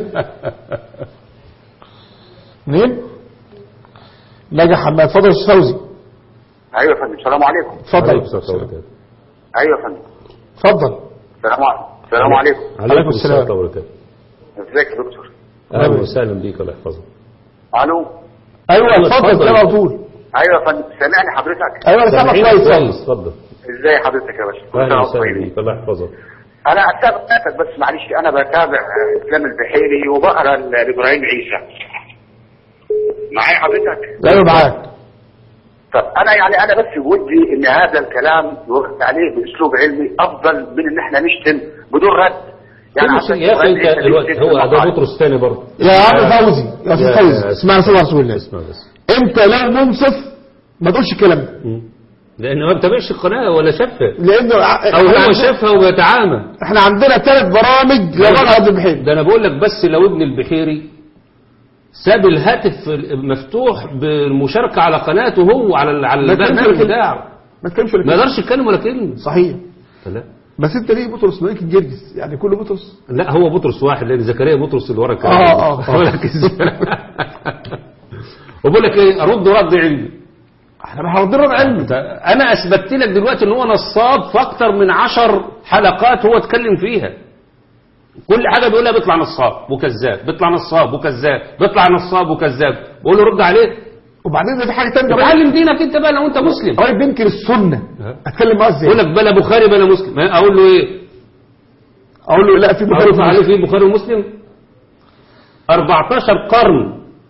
منين؟ نجا حماد اتفضل يا استاذ فوزي ايوه يا فندم السلام عليكم اتفضل عليكم السلام وبركاته. ايوه يا فندم اتفضل السلام عليكم السلام عليكم عليكم السلام. السلام وبركاته ازيك يا دكتور اهلا وسهلا بيك الله يحفظك الو ايوه أيوة، اتفضل اتفضل. كده على طول ايوه يا فندم سامعني حضرتك ايوه انا سامعك سامعينك كويس كويس اتفضل ازاي حضرتك يا باشا كل سنة اهلا وأنتم وسهلا طيبين. بيك الله يحفظك انا اتابعك بس معلش انا بتابع آه، اسلام البحيري وبقرا ل- لابراهيم عيسى معايا حضرتك ايوه معاك طب انا يعني انا بس ودي ان هذا الكلام يرد عليه باسلوب علمي افضل من ان احنا نشتم بدون رد كل عشان شيء يا اخي إبراهيم انت عيسى الوقت بيكتب هو ده المقال. بطرس تاني برضه يا عم فوزي يا استاذ يا- فوزي اسمعنا صلى رسول الله اسمع بس انت لو منصف ما تقولش الكلام ده مم. لانه ما بتابعش القناه ولا شافها لانه ع- او احنا هو عندنا- شافها وبيتعامى احنا عندنا ثلاث برامج لغايه ابن البحيري ده انا بقول لك بس لو ابن البحيري ساب الهاتف مفتوح بالمشاركه على قناته هو على ال- على ما تكلمش البرنامج ولا بتاعه ما تكلمش ولا ما كلمة. يقدرش يتكلم ولا كلمه صحيح لا بس انت ليه بطرس ملك الجرجس يعني كل بطرس لا هو بطرس واحد لان زكريا بطرس اللي ورا الكلام آه، آه، آه. بقول لك ازاي وبقول لك ايه ارد رد علمي احنا ما هنرد رد علمي ده انا اثبتت لك دلوقتي ان هو نصاب في اكتر من عشر حلقات هو اتكلم فيها كل حاجه بيقولها بيطلع نصاب وكذاب بيطلع نصاب وكذاب بيطلع نصاب وكذاب بقول له رد عليه وبعدين ده في حاجه ثانيه راجل اتعلم دينك انت بقى لو انت مسلم راجل بينكر السنه ها؟ اتكلم معاه ازاي يقول لك بلا بخاري بلا مسلم ها، اقول له ايه اقول له لا في اقول بخاري له عليه في بخاري ومسلم 14 قرن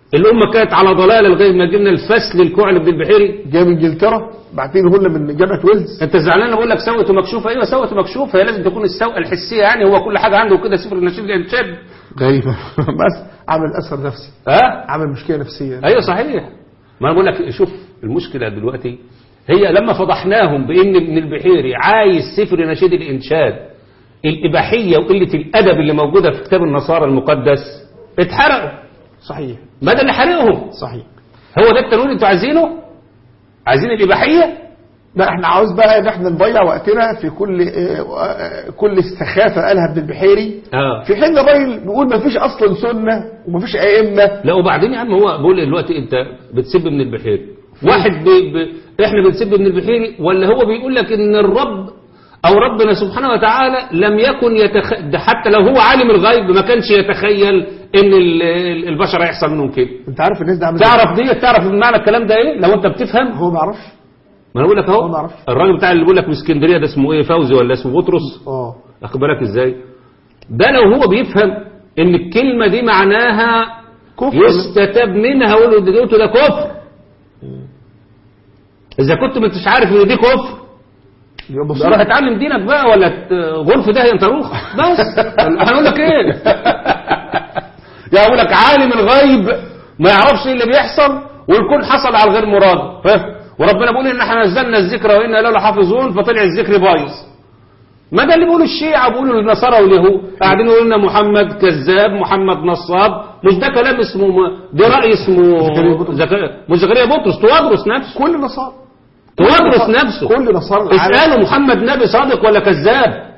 الأمة كانت على ضلال لغاية ما جبنا الفسل الكوع بن البحيري جاي من انجلترا بعتين هن من جامعه ويلز انت زعلان اقول لك سوت ومكشوفه ايوه سوت ومكشوفه هي لازم تكون السوء الحسيه يعني هو كل حاجه عنده كده سفر النشيد الانشاد غريبه بس عامل اثر نفسي ها عامل مشكله نفسيه ايوه صحيح ما انا بقول لك شوف المشكله دلوقتي هي لما فضحناهم بان ابن البحيري عايز سفر نشيد الانشاد الاباحيه وقله الادب اللي موجوده في كتاب النصارى المقدس اتحرقوا صحيح ما ده اللي حرقهم صحيح هو ده التنوير اللي انتوا عايزينه عايزين الاباحيه لا احنا عاوز بقى ان احنا نضيع وقتنا في كل اه، اه، كل استخافه قالها ابن البحيري اه في حين الراجل بيقول ما فيش اصلا سنه وما فيش ائمه لا وبعدين يا عم هو بقول دلوقتي انت بتسب ابن البحيري واحد بي ب... احنا بنسب ابن البحيري ولا هو بيقول لك ان الرب او ربنا سبحانه وتعالى لم يكن يتخ... ده حتى لو هو عالم الغيب ما كانش يتخيل ان ال- ال- البشر هيحصل منهم كده انت عارف الناس دي عامله تعرف دي تعرف معنى الكلام ده ايه لو انت بتفهم هو ما يعرفش ما انا بقول لك هو اهو ما يعرفش. الراجل بتاع اللي بيقول لك من اسكندريه ده اسمه ايه فوزي ولا اسمه بطرس اه واخد بالك ازاي ده لو هو بيفهم ان الكلمه دي معناها كفر يستتاب منها ويقول ده ده كفر اذا كنت ما انتش عارف ان دي كفر يبقى بص يبقى روح اتعلم دينك بقى ولا ت- غرف ده انت روح بس هنقول لك ايه يعني اقول لك عالم الغيب ما يعرفش ايه اللي بيحصل والكل حصل على الغير مراد ها؟ وربنا بيقول ان احنا نزلنا الذكر وانا له لحافظون فطلع الذكر بايظ ما ده اللي بيقولوا الشيعة بيقولوا النصارى واليهود قاعدين يقولوا لنا محمد كذاب محمد نصاب مش ده كلام اسمه ده رأي اسمه زكريا بطرس. زكريا مش زكريا بطرس توادرس نفسه كل نصارى توادرس نفسه كل نصارى العالم. اسألوا محمد نبي صادق ولا كذاب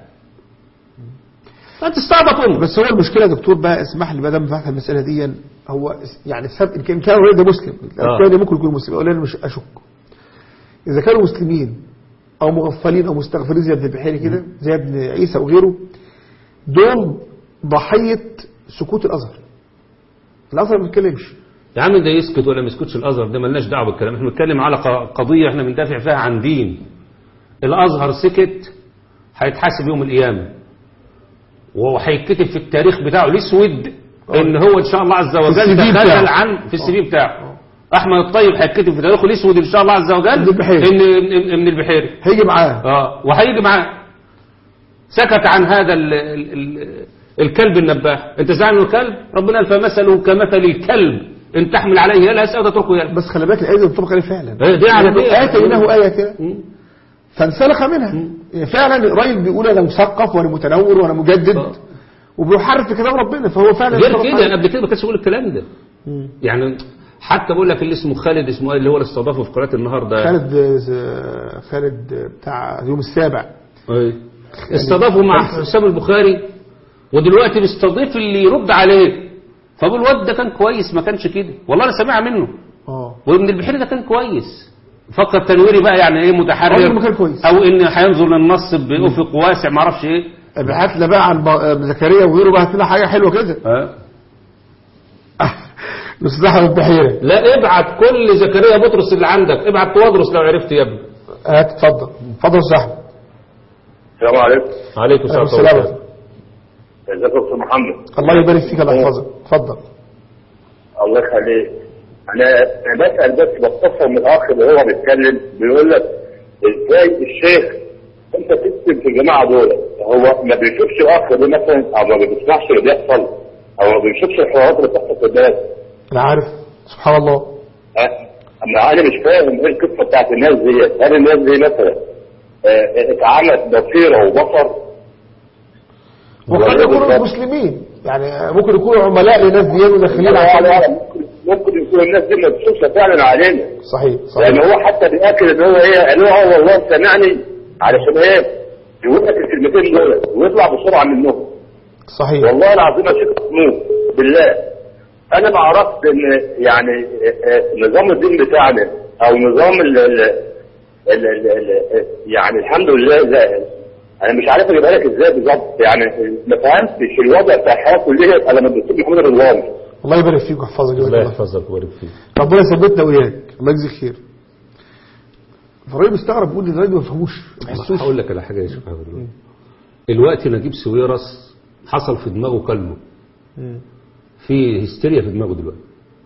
لا تستعبط امك بس هو المشكله يا دكتور بقى اسمح لي بقى دام فتح المساله دي هو يعني السبب ان كان كان الراجل ده مسلم الثاني ممكن يكون مسلم ولا انا مش اشك اذا كانوا مسلمين او مغفلين او مستغفرين زي ابن البحيري كده زي ابن عيسى وغيره دول ضحيه سكوت الازهر الازهر ما بيتكلمش يا عم ده يسكت ولا ما يسكتش الازهر ده ملناش دعوه بالكلام احنا بنتكلم على ق- قضيه احنا بندافع فيها عن دين الازهر سكت هيتحاسب يوم القيامه وهيتكتب في التاريخ بتاعه الاسود ان هو ان شاء الله عز وجل السي في تخاذل بتاعه. عن في السي في بتاعه احمد الطيب هيتكتب في تاريخه الاسود ان شاء الله عز وجل ابن البحيري. ان إن- ابن البحيري هيجي معاه اه وهيجي معاه سكت عن هذا ال ال ال الكلب النباح انت زعل من الكلب ربنا قال فمثله كمثل الكلب ان تحمل عليه يلهث او تتركه يلهث بس خلي بالك الايه دي منطبقه عليه فعلا إيه دي على دي. اتيناه ايه كده مم. فانسلخ منها يعني فعلا الراجل بيقول انا مثقف وانا متنور وانا مجدد آه. وبيحرف في كلام ربنا فهو فعلا غير انطبق كده عليه. قبل كده ما كانش بيقول الكلام ده مم. يعني حتى بقول لك اللي اسمه خالد اسمه ايه اللي هو اللي استضافه في قناه النهارده خالد آه، خالد آه، بتاع اليوم السابع أي. استضافه مع حسام البخاري ودلوقتي بيستضيف اللي يرد عليه فبقول الواد ده كان كويس ما كانش كده والله انا سامعها منه اه وابن البحيري ده كان كويس فقط تنويري بقى يعني ايه متحرر عمره ما كان كويس. او ان هينظر للنص بافق واسع ما اعرفش ايه ابعت لنا بقى عن ب- آه، زكريا وغيره بقى هات لنا حاجه حلوه كده ها؟ نصلحها بالبحيره لا ابعت كل زكريا بطرس اللي عندك ابعت توادرس لو عرفت يا ابني هات اتفضل اتفضل يا صاحبي السلام عليكم عليكم السلام السلام ورحمة عليكم. ازيك يا دكتور محمد الله يبارك فيك الله يحفظك اتفضل الله يخليك انا انا بسال بس بستفسر من الاخ اللي هو بيتكلم بيقول لك ازاي الشيخ انت تكتب في الجماعه دول هو ما بيشوفش الاخ ده مثلا او ما بيسمعش اللي بيحصل او ما بيشوفش الحوارات اللي بتحصل في البلد انا عارف سبحان الله أه؟ اما انا مش فاهم ايه القصه بتاعت الناس دي هل الناس دي مثلا آه، اتعملت بصيره وبصر وقد يكونوا مسلمين يعني ممكن يكونوا عملاء لناس ديانوا داخلين الله عشان أعلم. ممكن ممكن يكون الناس دي مبسوطه فعلا علينا صحيح لان صحيح هو حتى بياكد ان هو ايه قال له اه والله سمعني علشان ايه يقول لك الكلمتين دول ويطلع بسرعه منهم صحيح والله العظيم يا شيخ محمود بالله انا ما عرفت ان يعني آه، آه، نظام الدين بتاعنا او نظام ال ال ال ال ال يعني الحمد لله ده انا مش عارف اجيبها لك ازاي بالظبط يعني ما فهمتش الوضع بتاع الحياه كلها الا لما الدكتور محمد رضوان الله يبارك فيك ويحفظك جزاك الله الله خير. يحفظك ويبارك فيك ربنا يثبتنا وياك الله يجزيك خير فالراجل مستغرب بيقول لي الراجل ما بيفهموش ما بيحسوش هقول لك على حاجه يا شيخ محمد دلوقتي الوقت نجيب سويرس حصل في دماغه كلمه مم. في هستيريا في دماغه دلوقتي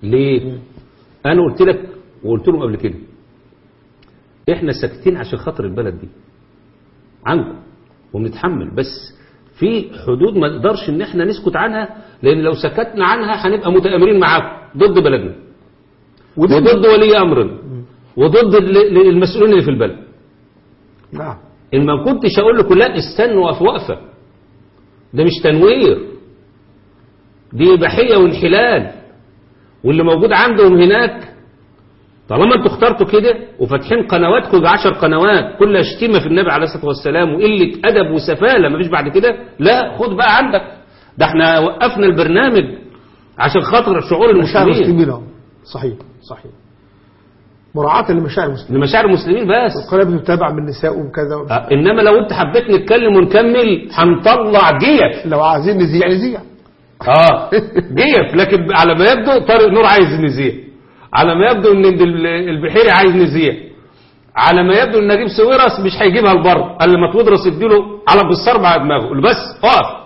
ليه انا قلت لك وقلت لهم قبل كده احنا ساكتين عشان خاطر البلد دي عنكم وبنتحمل بس في حدود ما نقدرش ان احنا نسكت عنها لان لو سكتنا عنها هنبقى متآمرين معاكم ضد بلدنا وضد ولي امرنا وضد ال- المسؤولين اللي في البلد نعم ان ما كنتش اقول لكم لا استنوا وقف وقفه ده مش تنوير دي اباحيه وانحلال واللي موجود عندهم هناك طالما انتوا اخترتوا كده وفاتحين قنواتكم بعشر قنوات كلها شتيمه في النبي عليه الصلاه والسلام وقله ادب وسفاله مفيش بعد كده لا خد بقى عندك ده احنا وقفنا البرنامج عشان خاطر شعور مشاعر المسلمين المسلمين اه صحيح صحيح مراعاة لمشاعر المسلمين لمشاعر المسلمين بس القناة بتتابع من نساء وكذا آه، انما لو انت حبيت نتكلم ونكمل هنطلع جيف لو عايزين نذيع نذيع اه جيف لكن على ما يبدو طارق نور عايز نزيع على ما يبدو ان ال- البحيري عايز نزيع على ما يبدو ان نجيب سويرس مش هيجيبها لبره قال لما تودرس اديله على بالصرب على دماغه قول بس اقف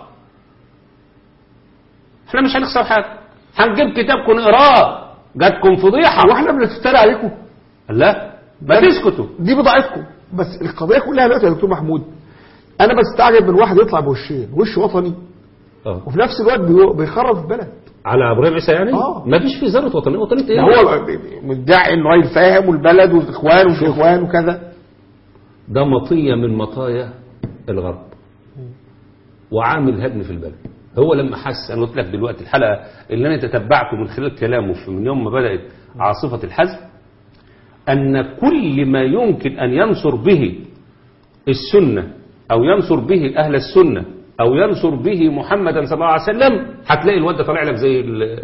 احنا مش هنخسر حاجه هنجيب كتابكم نقراه جاتكم فضيحه واحنا بنفتري عليكم لا ما تسكتوا دي بضاعتكم بس القضيه كلها دلوقتي يا دكتور محمود انا بستعجب من واحد يطلع بوشين وش وطني اه وفي نفس الوقت بيو- بيخرب البلد على ابراهيم عيسى يعني آه. ما فيش في ذره وطنيه وطنيه ايه ده هو بي- بي- مدعي انه راجل فاهم والبلد والاخوان ومش اخوان وكذا ده مطية من مطايا الغرب وعامل هدم في البلد هو لما حس انا قلت لك دلوقتي الحلقه اللي انا تتبعته من خلال كلامه في من يوم ما بدات عاصفه الحزم ان كل ما يمكن ان ينصر به السنه او ينصر به اهل السنه او ينصر به محمدا صلى الله عليه وسلم هتلاقي الواد ده طالع لك زي ال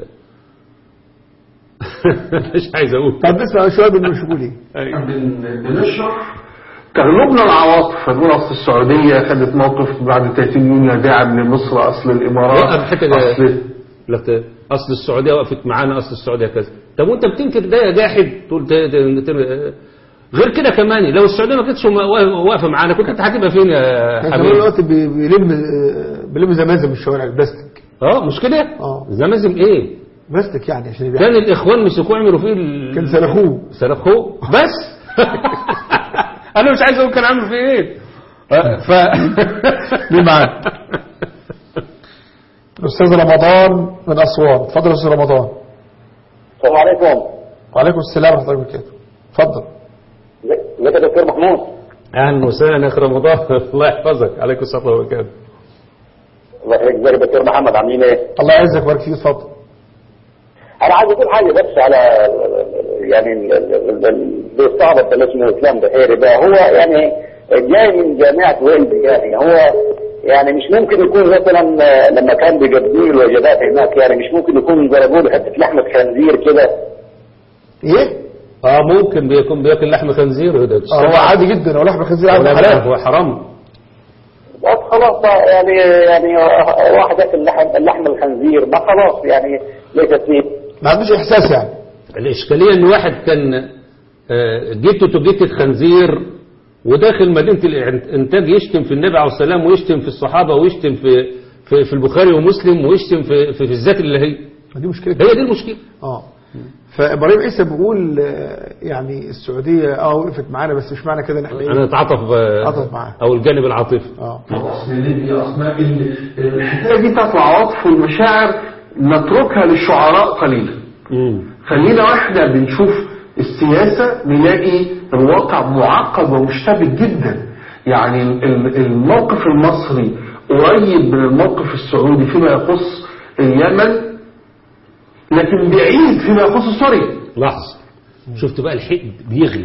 مش عايز اقول طب نسمع شويه من المشغولين أيوة. بن- بنشرح تغلبنا العواطف نقول اصل السعوديه خدت موقف بعد 30 يونيو داعم لمصر اصل الامارات وقف الحته ده اصل لك اصل السعوديه وقفت معانا اصل السعوديه كذا طب وانت بتنكر ده يا جاحد تقول ت- ت- ت- غير كده كمان لو السعوديه ما كانتش وا- واقفه معانا كنت انت هتبقى فين يا كان زمان حبيبي دلوقتي بي- بيلم آه، بيلم زمازم من الشوارع البلاستيك اه مش كده اه. زمازم ايه بلاستيك يعني عشان يبيع كان الاخوان مسكوه عملوا فيه ال... كان سلخوه سلخوه بس انا مش عايز اقول كان عامل فيه ايه ف ليه معاك الاستاذ رمضان من اسوان اتفضل يا استاذ رمضان السلام عليكم وعليكم السلام ورحمه الله وبركاته اتفضل ازيك يا دكتور محمود اهلا وسهلا يا اخي رمضان الله يحفظك عليكم الصلاه والبركاته الله يخليك ازيك يا دكتور محمد عاملين ايه؟ الله يعزك ويبارك فيك اتفضل انا عايز اقول حاجه بس على يعني ال- ال- ال- بيستعبط اللي اسمه اسلام بحيري ده هو يعني جاي من جامعه ويلز يعني هو يعني مش ممكن يكون مثلا لما كان بيقدموا الوجبات هناك يعني مش ممكن يكون ضربوا له حته لحمه خنزير كده ايه اه ممكن بيكون بياكل لحم خنزير ده اه هو عادي جدا هو لحم الخنزير عادي لا لا حلال هو حرام بس خلاص بقى يعني يعني واحد ياكل لحم اللحم الخنزير ما خلاص يعني ليست فيه ما عندوش احساس يعني الإشكالية إن واحد كان آه، جتته جتة خنزير وداخل مدينة الإنتاج يشتم في النبي عليه السلام ويشتم في الصحابة ويشتم في في, في البخاري ومسلم ويشتم في, في, في الذات اللي هي ما دي مشكله هي دي المشكلة اه فابراهيم عيسى بيقول آه، يعني السعوديه اه وقفت معانا بس مش معنى كده ان احنا أنا ايه أتعاطف آه، أتعاطف معاه. أو الجانب العاطفي اه اصل ليبيا اصل ال- الحكايه دي بتاعت العواطف والمشاعر نتركها للشعراء قليلا مم. خلينا واحنا بنشوف السياسة نلاقي الواقع معقد ومشتبك جدا يعني ال- الموقف المصري قريب من الموقف السعودي فيما يخص اليمن لكن بعيد فيما يخص سوريا لحظة شفت بقى الحقد بيغلي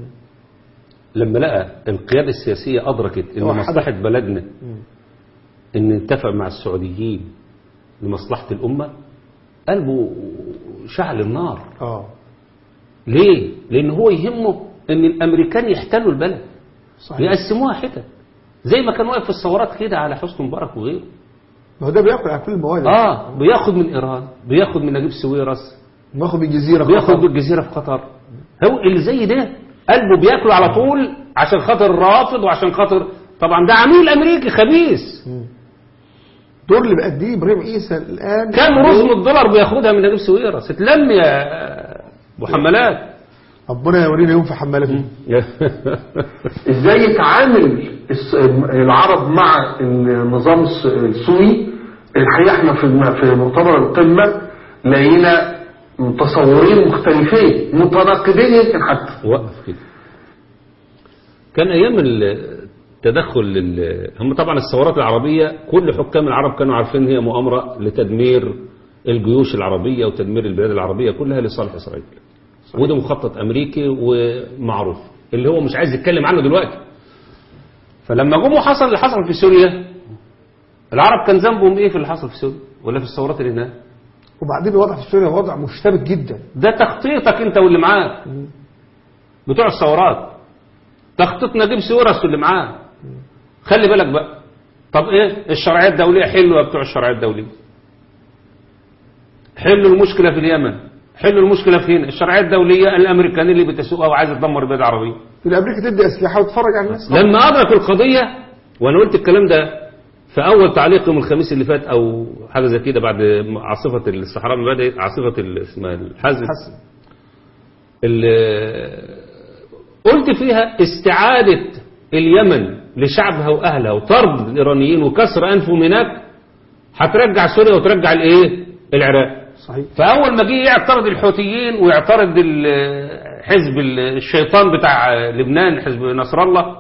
لما لقى القيادة السياسية أدركت إن هو مصلحة بلدنا إن نتفق مع السعوديين لمصلحة الأمة قلبه شعل النار اه ليه؟ لأن هو يهمه إن الأمريكان يحتلوا البلد صحيح يقسموها حتت زي ما كان واقف في الثورات كده على حسني مبارك وغيره ما هو ده بياكل على كل المواد اه بياخد من ايران بياخد من نجيب سويرس بياخد من الجزيره بياخد من الجزيره في قطر هو اللي زي ده قلبه بياكله على طول عشان خاطر الرافض وعشان خاطر طبعا ده عميل امريكي خبيث الدور اللي بأديه إبراهيم عيسى الآن كم رزم الدولار بياخدها من نجيب سويرس اتلم يا محملات ربنا يورينا يوم في حمالته ازاي يتعامل الس- العرب مع النظام الس- السوري الحقيقه احنا في في مؤتمر القمه لقينا تصورين مختلفين متناقضين يمكن حتى وقف كده كان ايام التدخل ال- هم طبعا الثورات العربيه كل حكام العرب كانوا عارفين هي مؤامره لتدمير الجيوش العربيه وتدمير البلاد العربيه كلها لصالح اسرائيل وده مخطط امريكي ومعروف اللي هو مش عايز يتكلم عنه دلوقتي فلما جم وحصل اللي حصل في سوريا العرب كان ذنبهم ايه في اللي حصل في سوريا ولا في الثورات اللي هناك وبعدين الوضع في سوريا وضع مشتبك جدا ده تخطيطك انت واللي معاك بتوع الثورات تخطيط نجيب سورس واللي معاه خلي بالك بقى طب ايه الشرعيه الدوليه حلوا يا بتوع الشرعيه الدوليه حلوا المشكله في اليمن حلوا المشكله فين الشرعيه الدوليه الامريكان اللي بتسوقها وعايزه تدمر البلاد العربيه في أمريكا تدي أسلحة وتتفرج على الناس لما أدركوا القضية وأنا قلت الكلام ده في أول تعليق يوم الخميس اللي فات أو حاجة زي كده بعد عاصفة الصحراء ما بدأت عاصفة ال- اسمها الحزم حسن ال- قلت فيها استعادة اليمن لشعبها وأهلها وطرد الإيرانيين وكسر أنفهم هناك هترجع سوريا وترجع الإيه؟ العراق صحيح فأول ما جه يعترض الحوثيين ويعترض ال- حزب ال- الشيطان بتاع لبنان حزب نصر الله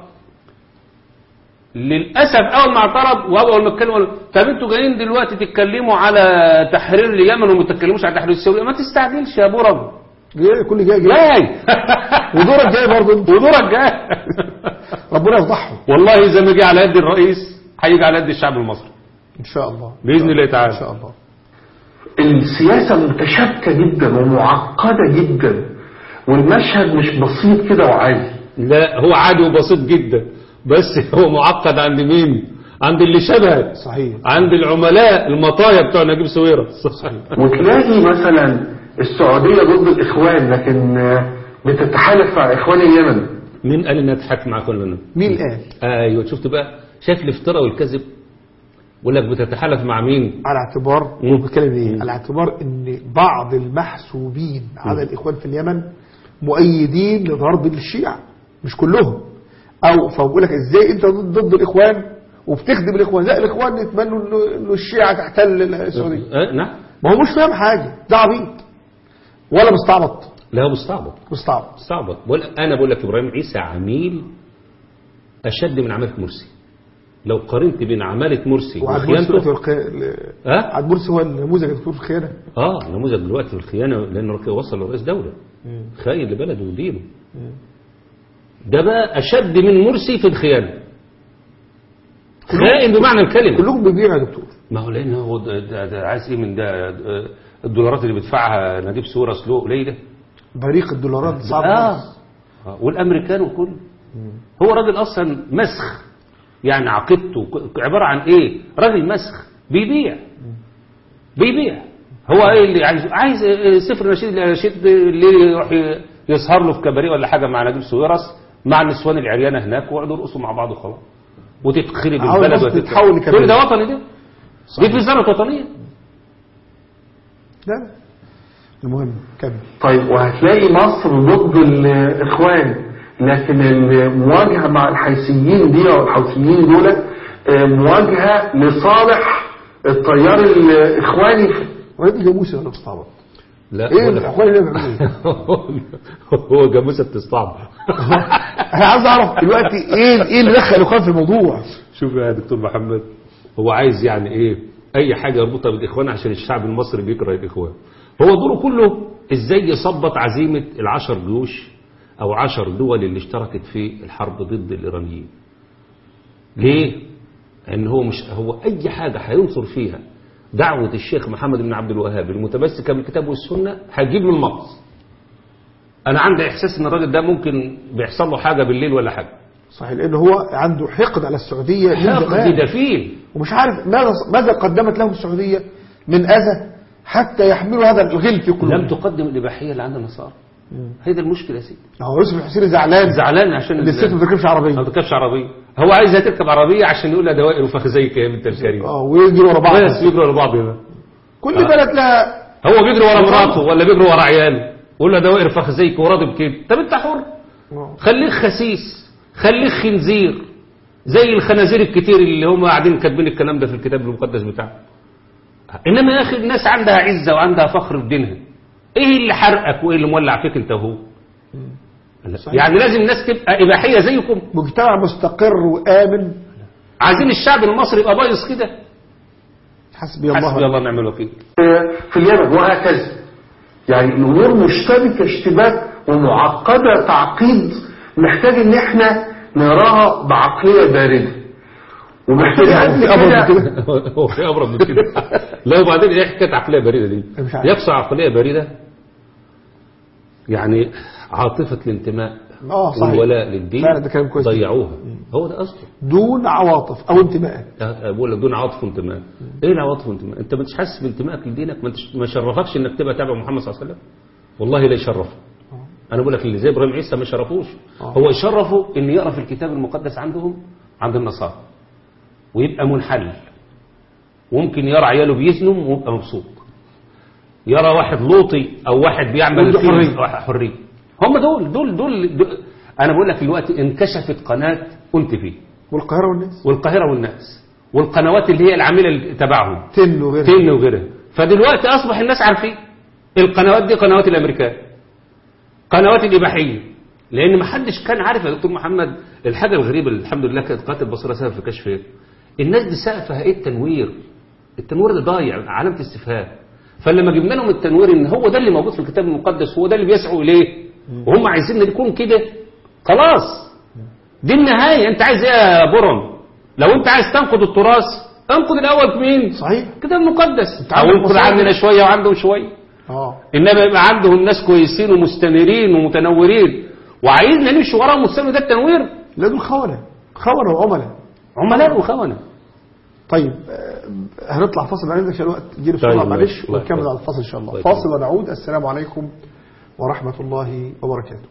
للأسف أول ما اعترض وأول ما اتكلموا طب أنتوا جايين دلوقتي تتكلموا على تحرير اليمن وما تتكلموش على تحرير سوريا ما تستعجلش يا أبو رب جاي كل جاي جاي جاي ودورك جاي برضه انت ودورك جاي ربنا يفضحهم والله إذا ما جه على يد الرئيس هيجي على يد الشعب المصري إن شاء الله بإذن الله إن تعالى شاء الله السياسة متشابكة جدا ومعقدة جدا والمشهد مش بسيط كده وعادي لا هو عادي وبسيط جدا بس هو معقد عند مين عند اللي شبهك صحيح عند العملاء المطايا بتوع نجيب سويرس وتلاقي مثلا السعودية ضد الإخوان لكن آه، بتتحالف مع إخوان اليمن مين قال انها تضحك مع كلنا مين قال ايوه شفت بقى شايف الافتراء والكذب يقول لك بتتحالف مع مين على اعتبار مم. هو بيتكلم ايه مم. على اعتبار ان بعض المحسوبين على الاخوان في اليمن مؤيدين لضرب الشيعة مش كلهم او فبقول لك ازاي انت ضد ضد الاخوان وبتخدم الاخوان لا الاخوان يتمنوا انه إنه الشيعة تحتل السعودية أه نعم ما هو مش فاهم حاجة ده عبيط ولا مستعبط لا هو مستعبط مستعبط مستعبط بقول انا بقول لك ابراهيم عيسى عميل اشد من عماله مرسي لو قارنت بين عماله مرسي وعاد مرسي دلوقتي وخيانته الخ- ال- ها عاد مرسي هو النموذج الدكتور في الخيانة اه نموذج دلوقتي في الخيانه لانه وصل لرئيس دوله خاين لبلده ودينه ده بقى اشد من مرسي في الخيانه خائن بمعنى الكلمه كلهم بيبيعوا يا دكتور ما هو لان هو ده, ده, ده عايز ايه من ده آه، الدولارات اللي بيدفعها نجيب سورس له قليله بريق الدولارات صعب آه. آه، والامريكان وكل هو راجل اصلا مسخ يعني عقيدته ك- عباره عن ايه راجل مسخ بيبيع بيبيع هو ايه اللي عايز عايز آه، سفر نشيد الاناشيد اللي يروح ي- يسهر له في كباريه ولا حاجه مع نجيب سويرس مع النسوان العريانه هناك ويقعدوا يرقصوا مع بعض وخلاص وتتخرب عاوز البلد ناس وتت- تتحول لكباريه. كل ده وطني ده دي في زنة وطنيه لا لا. المهم كمل طيب وهتلاقي مصر ضد الإخوان لكن المواجهة مع الحيثيين دي أو الحوثيين دول آه، مواجهة لصالح التيار الإخواني في- ولاد جاموسي ولا مستعبط لا ايه ولا- الاخوان اللي بيعملوا ايه هو جاموسه بتستعبط انا عايز اعرف دلوقتي ايه ايه اللي دخل الاخوان في الموضوع شوف يا دكتور محمد هو عايز يعني ايه اي حاجه يربطها بالاخوان عشان الشعب المصري بيكره الاخوان هو دوره كله ازاي يثبط عزيمه العشر جيوش او عشر دول اللي اشتركت في الحرب ضد الايرانيين ليه ان هو مش هو اي حاجه هينصر فيها دعوه الشيخ محمد بن عبد الوهاب المتمسكه بالكتاب والسنه هتجيب له المقص انا عندي احساس ان الراجل ده ممكن بيحصل له حاجه بالليل ولا حاجه صحيح لان هو عنده حقد على السعوديه من حقد زمان دفين ومش عارف ماذا ماذا قدمت لهم السعوديه من اذى حتى يحملوا هذا الغل في لم قلوبهم تقدم الإباحية اللي عند النصارى هي ده المشكله يا سيدي هو يوسف الحسيني زعلان زعلان عشان ان الست ما بتركبش ما عربيه بتركبش عربيه هو عايزها تركب عربيه عشان يقول لها دوائر وفخذيك يا بنت الكريم اه ويجري ورا بعض بس يجروا ورا بعض هنا كل بلد لها هو بيجري ورا مراته ولا بيجري ورا عياله يقول لها دوائر فخذيك وراضي بكده طب انت حر آه. خليك خسيس خليك خنزير زي الخنازير الكتير اللي هم قاعدين كاتبين الكلام ده في الكتاب المقدس بتاعهم انما يا اخي الناس عندها عزه وعندها فخر في دينها ايه اللي حرقك وايه اللي مولع فيك انت وهو يعني لازم الناس تبقى اباحيه زيكم مجتمع مستقر وامن عايزين الشعب المصري يبقى بايظ كده حسبي الله حسبي الله ونعم الوكيل في اليمن وهكذا يعني الامور مشتبكه اشتباك ومعقده تعقيد محتاج ان احنا نراها بعقليه بارده ومحتاج في أمر من كده. هو في ابرد من كده لا وبعدين ايه حكايه عقليه بارده دي مش عارف. يقصى عقليه بارده يعني عاطفه الانتماء اه صحيح والولاء للدين فعلا ده كلام كويس ضيعوها هو ده اصله دون عواطف او انتماء أه، بقول لك دون عاطف وانتماء ايه العواطف والانتماء انت ما انتش حاسس بانتمائك لدينك ما انتش ما شرفكش انك تبقى تابع محمد صلى الله عليه وسلم والله لا يشرفه انا بقول لك اللي زي ابراهيم عيسى ما شرفوش آه. هو يشرفه ان يقرا في الكتاب المقدس عندهم عند النصارى ويبقى منحل وممكن يرى عياله بيزنوا ويبقى مبسوط يرى واحد لوطي او واحد بيعمل عنده فيه حرية. حريه هم دول دول دول, دول انا بقول لك دلوقتي انكشفت قناه كنت فيه والقاهره والناس والقاهرة والناس والقنوات اللي هي العاملة اللي تبعهم تن وغيرها تن وغيرها فدلوقتي أصبح الناس عارفين القنوات دي قنوات الأمريكان قنوات الإباحية لأن ما حدش كان عارف يا دكتور محمد الحاجة الغريبة اللي الحمد لله كانت قاتل بصيرة سبب في كشفها الناس دي سقفها إيه التنوير التنوير ده ضايع علامة استفهام فلما جبنا لهم التنوير ان هو ده اللي موجود في الكتاب المقدس هو ده اللي بيسعوا اليه وهم عايزين نكون كده خلاص دي النهاية انت عايز ايه يا برم لو انت عايز تنقد التراث انقد الاول مين صحيح الكتاب المقدس انت او عندك انقد مصادر. عندنا شوية وعندهم شوية اه انما يبقى عندهم الناس كويسين ومستنيرين ومتنورين وعايزنا نمشي وراهم ونستنوا ده التنوير لا دول خونه خونه وعملاء عملاء وخونة طيب آه، هنطلع فاصل بعدين عشان الوقت يجري طيب، بسرعه ماشي. معلش الله ونكمل يحفظك. على الفاصل ان شاء الله الله فاصل يكرمك. ونعود السلام عليكم ورحمه الله وبركاته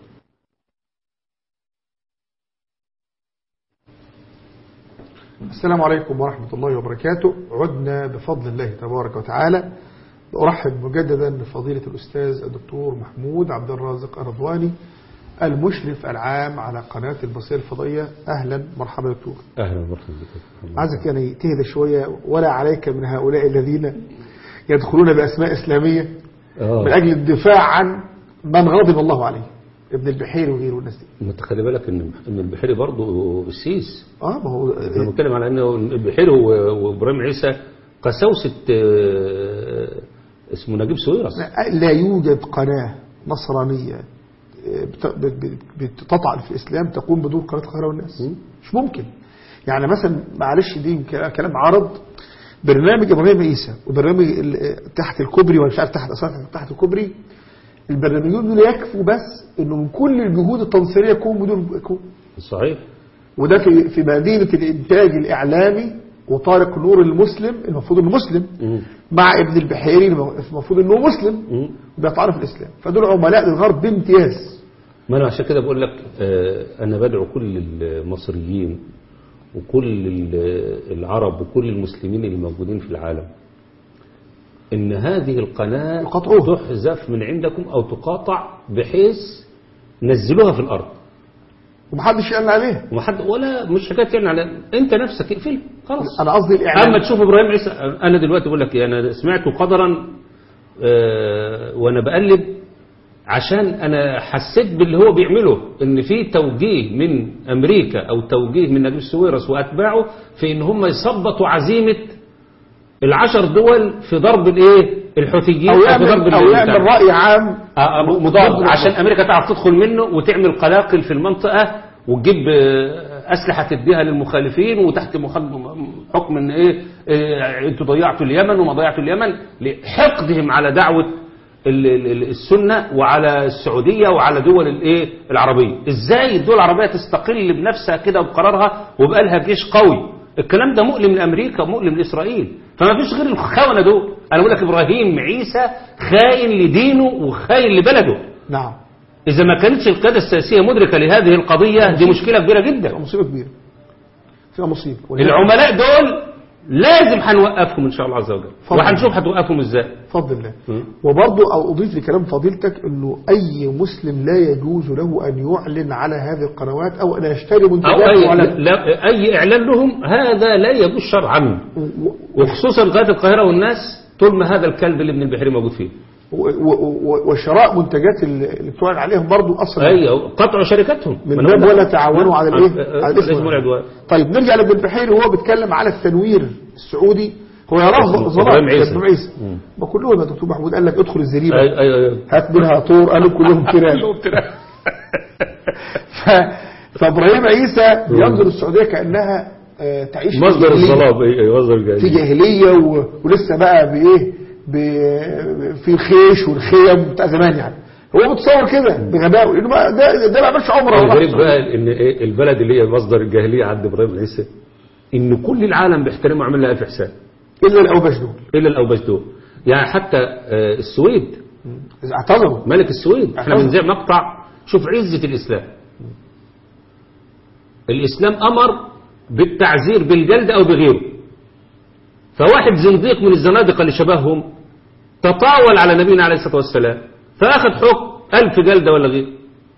السلام عليكم ورحمة الله وبركاته عدنا بفضل الله تبارك وتعالى أرحب مجددا بفضيلة الأستاذ الدكتور محمود عبد الرازق الرضواني المشرف العام على قناة البصير الفضائية أهلا مرحبا يا دكتور اهلا ومرحبا بك عايزك يعني تهدى شوية ولا عليك من هؤلاء الذين يدخلون بأسماء إسلامية اه من أجل الدفاع عن من غضب الله عليه ابن البحيري وغيره الناس دي ما تخلي بالك ان ان البحيري برضه السيس اه ما هو انا بتكلم على انه البحيري و- وابراهيم عيسى قساوسه آه، اسمه نجيب سويرس لا يوجد قناة نصرانية بت- بت- بت- بتطعن في الإسلام تقوم بدور قناة القاهرة والناس مش ممكن يعني مثلا معلش دي يمكن كلام عرض برنامج إبراهيم عيسى وبرنامج ال- تحت الكوبري ولا مش عارف تحت أصلا تحت الكوبري البرنامجين دول يكفوا بس انه من كل الجهود التنصيريه يكون بدون يكون صحيح وده في في مدينه الانتاج الاعلامي وطارق نور المسلم المفروض انه مسلم مم. مع ابن البحيري المفروض انه مسلم مم. بيتعرف الاسلام فدول عملاء للغرب بامتياز ما انا عشان كده بقول لك آه، انا بدعو كل المصريين وكل ال- العرب وكل المسلمين اللي موجودين في العالم ان هذه القناه يقاطعوها. تحذف من عندكم او تقاطع بحيث نزلوها في الارض ومحدش يعلن عليها ومحد ولا مش حكايه يعني على انت نفسك اقفل خلاص انا قصدي اما الاعلام تشوف ابراهيم عيسى انا دلوقتي بقول لك إيه، انا سمعته قدرا آه، وانا بقلب عشان انا حسيت باللي هو بيعمله ان في توجيه من امريكا او توجيه من نجيب سويرس واتباعه في ان هم يثبطوا عزيمه العشر دول في ضرب الايه الحوثيين او في يعمل ضرب او ال- يعمل بتاع. راي عام آه، آه، ضد مضاد الحكم. عشان امريكا تعرف تدخل منه وتعمل قلاقل في المنطقه وتجيب آه، اسلحه تديها للمخالفين وتحت مخ- حكم ان ايه آه، انتوا ضيعتوا اليمن وما ضيعتوا اليمن لحقدهم على دعوه ال- ال- ال- السنه وعلى السعوديه وعلى دول الايه العربيه ازاي الدول العربيه تستقل بنفسها كده وبقرارها ويبقى لها جيش قوي الكلام ده مؤلم لامريكا ومؤلم لاسرائيل فما فيش غير الخونه دول انا بقول لك ابراهيم عيسى خاين لدينه وخاين لبلده نعم إذا ما كانتش القيادة السياسية مدركة لهذه القضية دي مشكلة كبيرة جدا مصيبة كبيرة فيها مصيبة العملاء دول لازم هنوقفهم إن شاء الله عز وجل فضل. وهنشوف هتوقفهم إزاي بفضل الله مم. وبرضه أو أضيف لكلام فضيلتك أنه أي مسلم لا يجوز له أن يعلن على هذه القنوات أو أن يشتري أو منتجات أي, معلنة لا أي إعلان لهم هذا لا يجوز شرعا و- وخصوصا لغاية القاهرة والناس طول ما هذا الكلب اللي ابن البحيري موجود فيه و- و- وشراء منتجات اللي اللي بتعلن عليهم برضه أصلا أيوة قطعوا شركاتهم من ما أنا باب بقول لك. ولا تعاونوا على الإيه؟ آه، آه، على الإثم الإثم والعدوان طيب نرجع لابن البحيري وهو بيتكلم على التنوير السعودي هو يراه اسمه ظلام إبراهيم عيسى. ابن عيسى مم. ما كلهم يا دكتور محمود قال لك ادخل الزريبه أيوة أيوة هات منها طور قالوا كلهم كده ف... فابراهيم عيسى بينظر السعوديه كانها آه، تعيش في مصدر جاهلية. الظلام أي- أي مصدر في الجاهلية جاهليه و... ولسه بقى بايه ب... في الخيش والخيم بتاع زمان يعني هو متصور كده بغباء لانه ما- ده ده ما عملش عمره ولا الغريب راح بقى ان إيه البلد اللي هي مصدر الجاهليه عند ابراهيم عيسى ان كل العالم بيحترمه وعامل لها الف حساب الا الاوباش دول الا الاوباش دول يعني حتى آه، السويد اعتذروا ملك السويد احنا أحسن. بنذيع مقطع شوف عزه الاسلام الاسلام امر بالتعزير بالجلد او بغيره فواحد زنديق من الزنادقه اللي شبههم تطاول على نبينا عليه الصلاه والسلام فاخذ حكم ألف جلده ولا غيره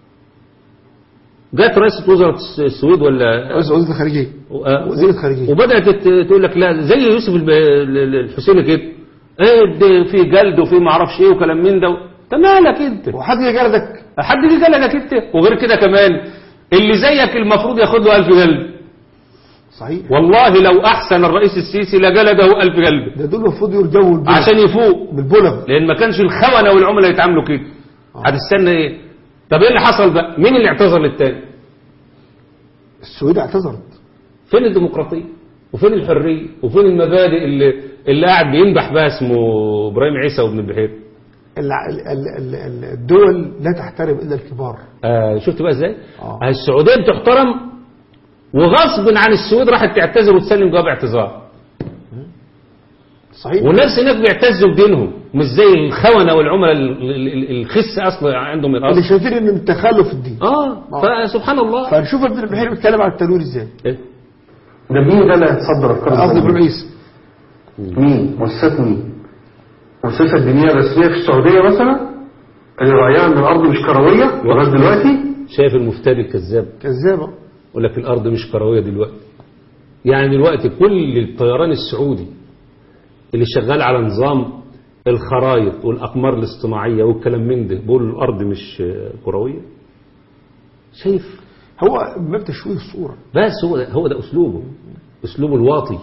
جت رئيسة وزراء السويد ولا رئيس وزير الخارجيه آه، وزير الخارجيه وبدأت ت- تقول لك لا زي يوسف الب- ال- ال- الحسيني كده ايه ده في جلد وفي ما اعرفش ايه وكلام من ده انت مالك انت وحد جلدك حد جه جلدك انت وغير كده كمان اللي زيك المفروض ياخد له 1000 جلد صحيح والله لو احسن الرئيس السيسي لجلده 1000 جلد ده دول المفروض يرجعوا بالبلد عشان يفوق بالبلد لان ما كانش الخونه والعملاء يتعاملوا كده هتستنى ايه طب ايه اللي حصل بقى مين اللي اعتذر للتاني السويد اعتذرت فين الديمقراطية وفين الحرية وفين المبادئ اللي, اللي قاعد بينبح بها اسمه إبراهيم عيسى وابن البحير الع- ال- ال- ال- ال- الدول لا تحترم الا الكبار آه شفت بقى ازاي آه. آه. السعودية بتحترم وغصب عن السويد راحت تعتذر وتسلم جواب اعتذار صحيح والناس هناك بيعتزوا بدينهم مش زي الخونة والعملاء ال- ال- ال- الخس اصلا عندهم اللي الاصل شايفين ان التخلف الدين اه فسبحان الله فنشوف ابن البحيري بيتكلم عن التنوير ازاي إيه؟ ده مين ده اللي هيتصدر افكار قصدي ابراهيم الزمن؟ عيسى مين مؤسسات مين المؤسسه الدينيه الرسميه في السعوديه مثلا اللي رايها ان الارض مش كرويه لغايه دلوقتي شايف المفتري الكذاب كذابه يقول لك الأرض مش كروية دلوقتي يعني دلوقتي كل الطيران السعودي اللي شغال على نظام الخرايط والأقمار الاصطناعية والكلام من ده بيقول الأرض مش آه، كروية شايف هو من باب تشويه الصوره بس هو ده, هو ده أسلوبه أسلوبه الواطي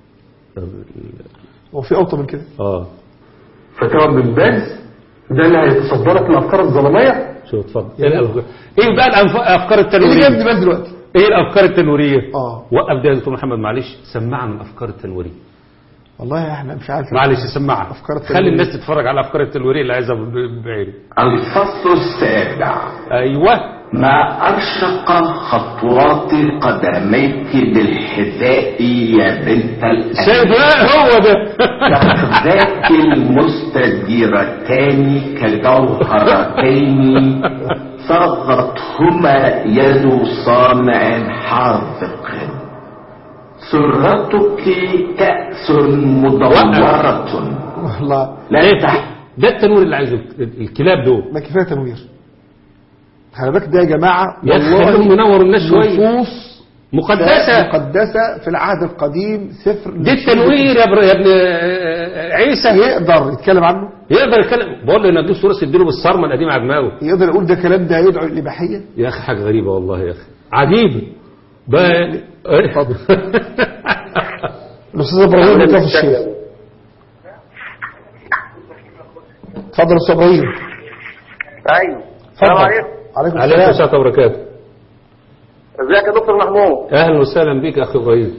هو في اوطى من كده اه فتوى بن باز ده اللي هيتصدرك الافكار الظلاميه شو اتفضل ايه الأفكار- ايه بقى الأنف- الافكار ايه اللي جاب التنويريه دماغ دلوقتي ايه الافكار التنويريه اه وقف ده يا دكتور محمد معلش سمعنا الافكار التنويريه والله احنا مش عارف معلش سمعها أفكار التنويرية. خلي الناس تتفرج على الافكار التنويريه اللي عايزها بعيري الفصل السابع ايوه ما أرشق خطوات قدميك بالحذاء يا بنت سيد الأهل لا هو ده كخذاك المستديرتان كجوهرتين صاغتهما يد صانع حاذق سرتك كأس مدورة والله لا ايه تحت ده التنوير اللي عايزه الكلاب دول ما كفايه تنوير خلي بالك ده يا جماعه يا اخي خليهم ينوروا الناس شويه نصوص مقدسه مقدسه في العهد القديم سفر دي التنوير يا ابن يا ابن عيسى يقدر يتكلم عنه يقدر يتكلم بقول له ان اديله صوره اديله بالصرمه القديمه على دماغه يقدر يقول ده كلام ده يدعو الاباحيه يا اخي حاجه غريبه والله يا اخي عجيبه بقى اتفضل. الاستاذ ابراهيم من كفر الشيخ اتفضل يا استاذ ابراهيم ايوه السلام اتفضل. عليكم عليكم عليكم السلام السلام وبركاته ازيك يا دكتور محمود اهلا وسهلا بك يا اخي ابراهيم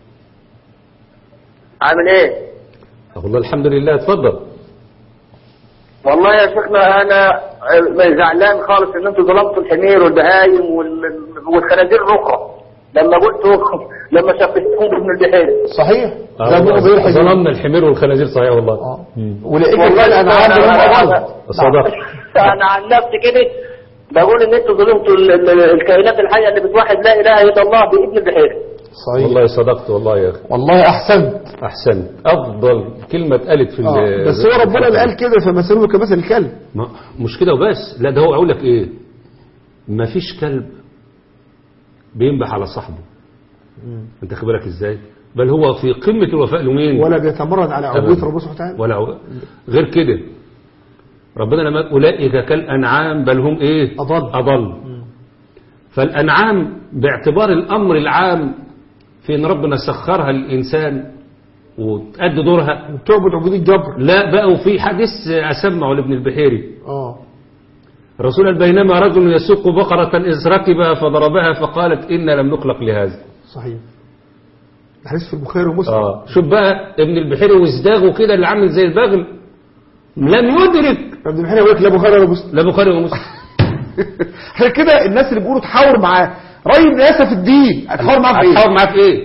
عامل ايه والله الحمد لله اتفضل والله يا شيخنا انا زعلان خالص ان انتوا ظلمتوا الحمير والبهايم وال- والخنازير الاخرى لما قلتوا لما شبهتهم بابن البحيري صحيح آه ده والله ابو غير حزين ظلمنا الحمير والخنازير صحيح والله اه ولقيت والله كان انا عندي أنا- هم أنا- غلط صدق انا عن نفسي كده بقول ان انتوا ظلمتوا ال- ال- الكائنات الحيه اللي بتوحد لا اله الا الله بابن البحيري صحيح والله صدقت والله يا أخي والله احسنت أحسنت أفضل كلمة اتقالت في آه. ال- بس هو ربنا اللي قال كده فمثله كمثل الكلب ما مش كده وبس لا ده هو أقول لك إيه ما فيش كلب بينبح على صاحبه أنت خبرك إزاي بل هو في قمة الوفاء لمين ولا بيتمرد على أبداً. عبودية ربنا سبحانه وتعالى ولا عو- غير كده ربنا لما قال أولئك كالأنعام بل هم إيه أضل. أضل فالأنعام باعتبار الأمر العام في أن ربنا سخرها للإنسان وتأدي دورها تعبد عبودية جبر لا بقوا في حديث أسمعه لابن البحيري اه الرسول قال بينما رجل يسوق بقرة إذ ركب فضربها فقالت إنا لم نخلق لهذا صحيح الحديث في البخاري ومسلم آه. شوف بقى ابن البحيري وازداغه كده اللي عامل زي البغل لم يدرك ابن الحين يقول لك لا بخاري ولا مسلم لا بخاري ومسلم عشان كده الناس اللي بيقولوا تحاور معاه رأي الناس في الدين هتحاور معاه في ايه؟ هتحاور معاه في ايه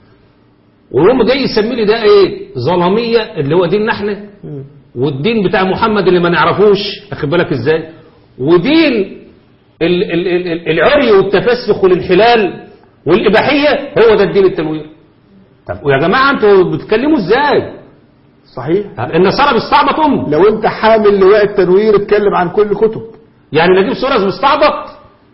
وهم جاي يسمي لي ده ايه ظلاميه اللي هو ديننا احنا والدين بتاع محمد اللي ما نعرفوش اخد بالك ازاي ودين ال ال ال العري والتفسخ والانحلال والاباحيه هو ده الدين التنوير طب ويا جماعه انتوا بتتكلموا ازاي صحيح النصارى بيستعبطوا لو انت حامل لواء التنوير اتكلم عن كل كتب يعني نجيب سورة مستعبط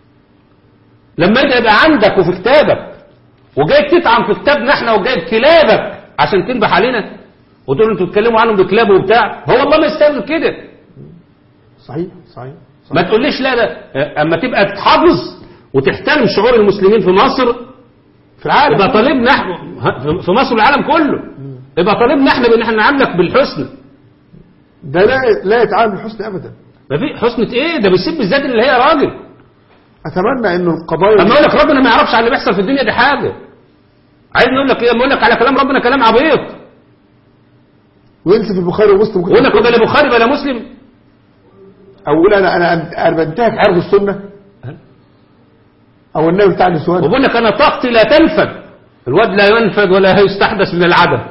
لما انت يبقى عندك وفي كتابك وجاي تطعن في كتابنا احنا وجايب كلابك عشان تنبح علينا وتقول انتوا بتتكلموا عنهم بكلاب وبتاع هو الله ما يستاهل كده صحيح صحيح ما تقوليش لا ده اه، اما تبقى تحافظ وتحترم شعور المسلمين في مصر في العالم يبقى طالبنا احنا ها، في مصر والعالم كله يبقى طالبنا احنا بان احنا نعاملك بالحسن ده لا لا يتعامل بالحسن ابدا ما في حسنة ايه ده بيسيب الذات اللي هي راجل اتمنى انه القضايا اما اقول لك ربنا ما يعرفش على اللي بيحصل في الدنيا دي حاجه عايز نقول لك ايه اما اقول لك على كلام ربنا كلام عبيط وينسى في البخاري ومسلم واقول لك بلا بخاري بلا مسلم او اقول انا انا انا بنتهك عرض السنه او النبي بتاع النسوان وبقول لك انا طاقتي لا تنفد الواد لا ينفد ولا يستحدث من العدم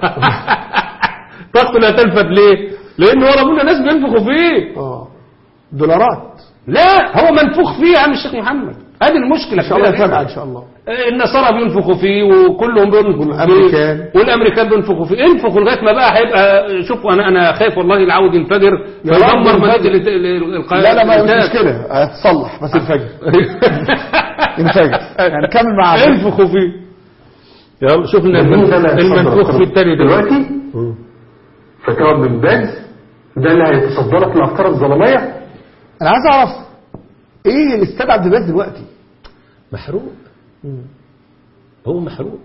طاقته لا تنفد ليه لان هو ربنا ناس بينفخوا فيه اه دولارات لا هو منفوخ فيه يا عم الشيخ محمد هذه المشكله ان شاء الله يتابع ان شاء الله النصارى بينفخوا فيه وكلهم بينفخوا والأمريكان. فيه والامريكان بينفخوا فيه انفخوا لغايه ما بقى هيبقى شوفوا انا انا خايف والله العود ينفجر يا رب فيدمر ينفجر. منازل ال- ال- الق- لا لا ما مش الإنتاج. مشكله هتصلح بس الفجر الفجر يعني كمل مع عبد. انفخوا فيه يلا شوف لنا مين ده اللي هيتصدر المنفوخ في التاني دلوقتي دلوقتي فتوى بن باز ده اللي هيتصدى لك الافكار الظلاميه انا عايز اعرف ايه اللي استدعى ابن باز دلوقتي محروق هو محروق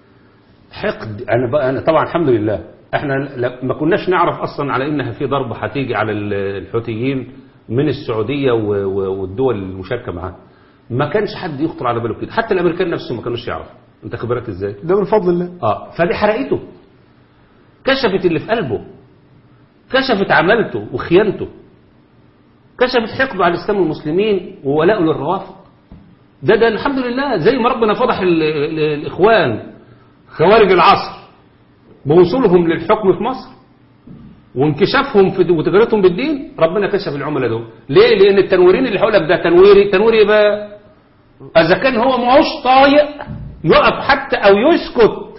حقد انا بقى انا طبعا الحمد لله احنا لا- ما كناش نعرف اصلا على انها في ضربه هتيجي على ال- الحوثيين من السعوديه و- و- والدول المشاركه معاها ما كانش حد يخطر على باله كده حتى الامريكان نفسهم ما كانوش يعرفوا انت خبرك ازاي ده من فضل الله اه فدي حرقته كشفت اللي في قلبه كشفت عملته وخيانته كشفت حقده على الاسلام والمسلمين وولاءه للروافض ده ده الحمد لله زي ما ربنا فضح ال ال الاخوان خوارج العصر بوصولهم للحكم في مصر وانكشافهم في وتجارتهم بالدين ربنا كشف العملاء دول ليه لان التنويرين اللي هقول لك ده تنويري تنويري ايه بقى اذا كان هو معوش طايق يقف حتى او يسكت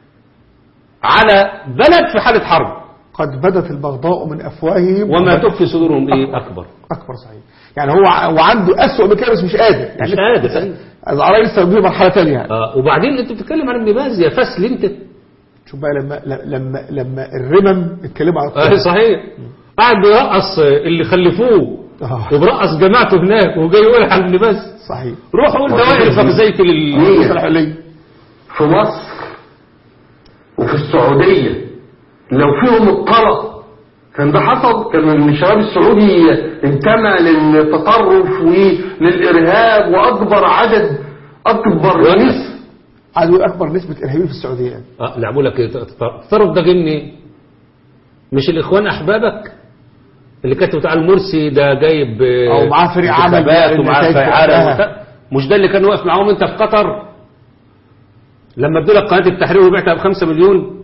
على بلد في حاله حرب قد بدت البغضاء من افواههم وما تخفي صدورهم ايه اكبر اكبر صحيح يعني هو ع- وعنده اسوء من كده بس مش قادر يعني مش قادر أيوة. العربي لسه في مرحله ثانيه يعني آه وبعدين انت بتتكلم عن ابن باز يا فسل انت شوف بقى لما لما لما الرمم اتكلموا على آه الطريق. صحيح قاعد بيرقص اللي خلفوه آه. وبرقص جماعته هناك وجاي يقول عن ابن باز صحيح روح قول دوائر فخزيت لل الحلية في مصر وفي السعودية لو فيهم الطلب كان ده حصل كان ان الشباب السعودي انتمى للتطرف وللإرهاب وأكبر عدد أكبر نسبة عدو اكبر نسبه ارهابيين في السعوديه يعني آه لعبوا لك إيه؟ التطرف ده جه منين؟ مش الاخوان احبابك اللي كانت بتاع المرسي ده جايب آه، أو معاه فريق عمل انتخابات بيعمل ومعاه نتائج فريق عمل وقتها. وبتاع. مش ده اللي كان واقف معاهم انت في قطر لما ادوا لك قناه التحرير وبعتها ب 5 مليون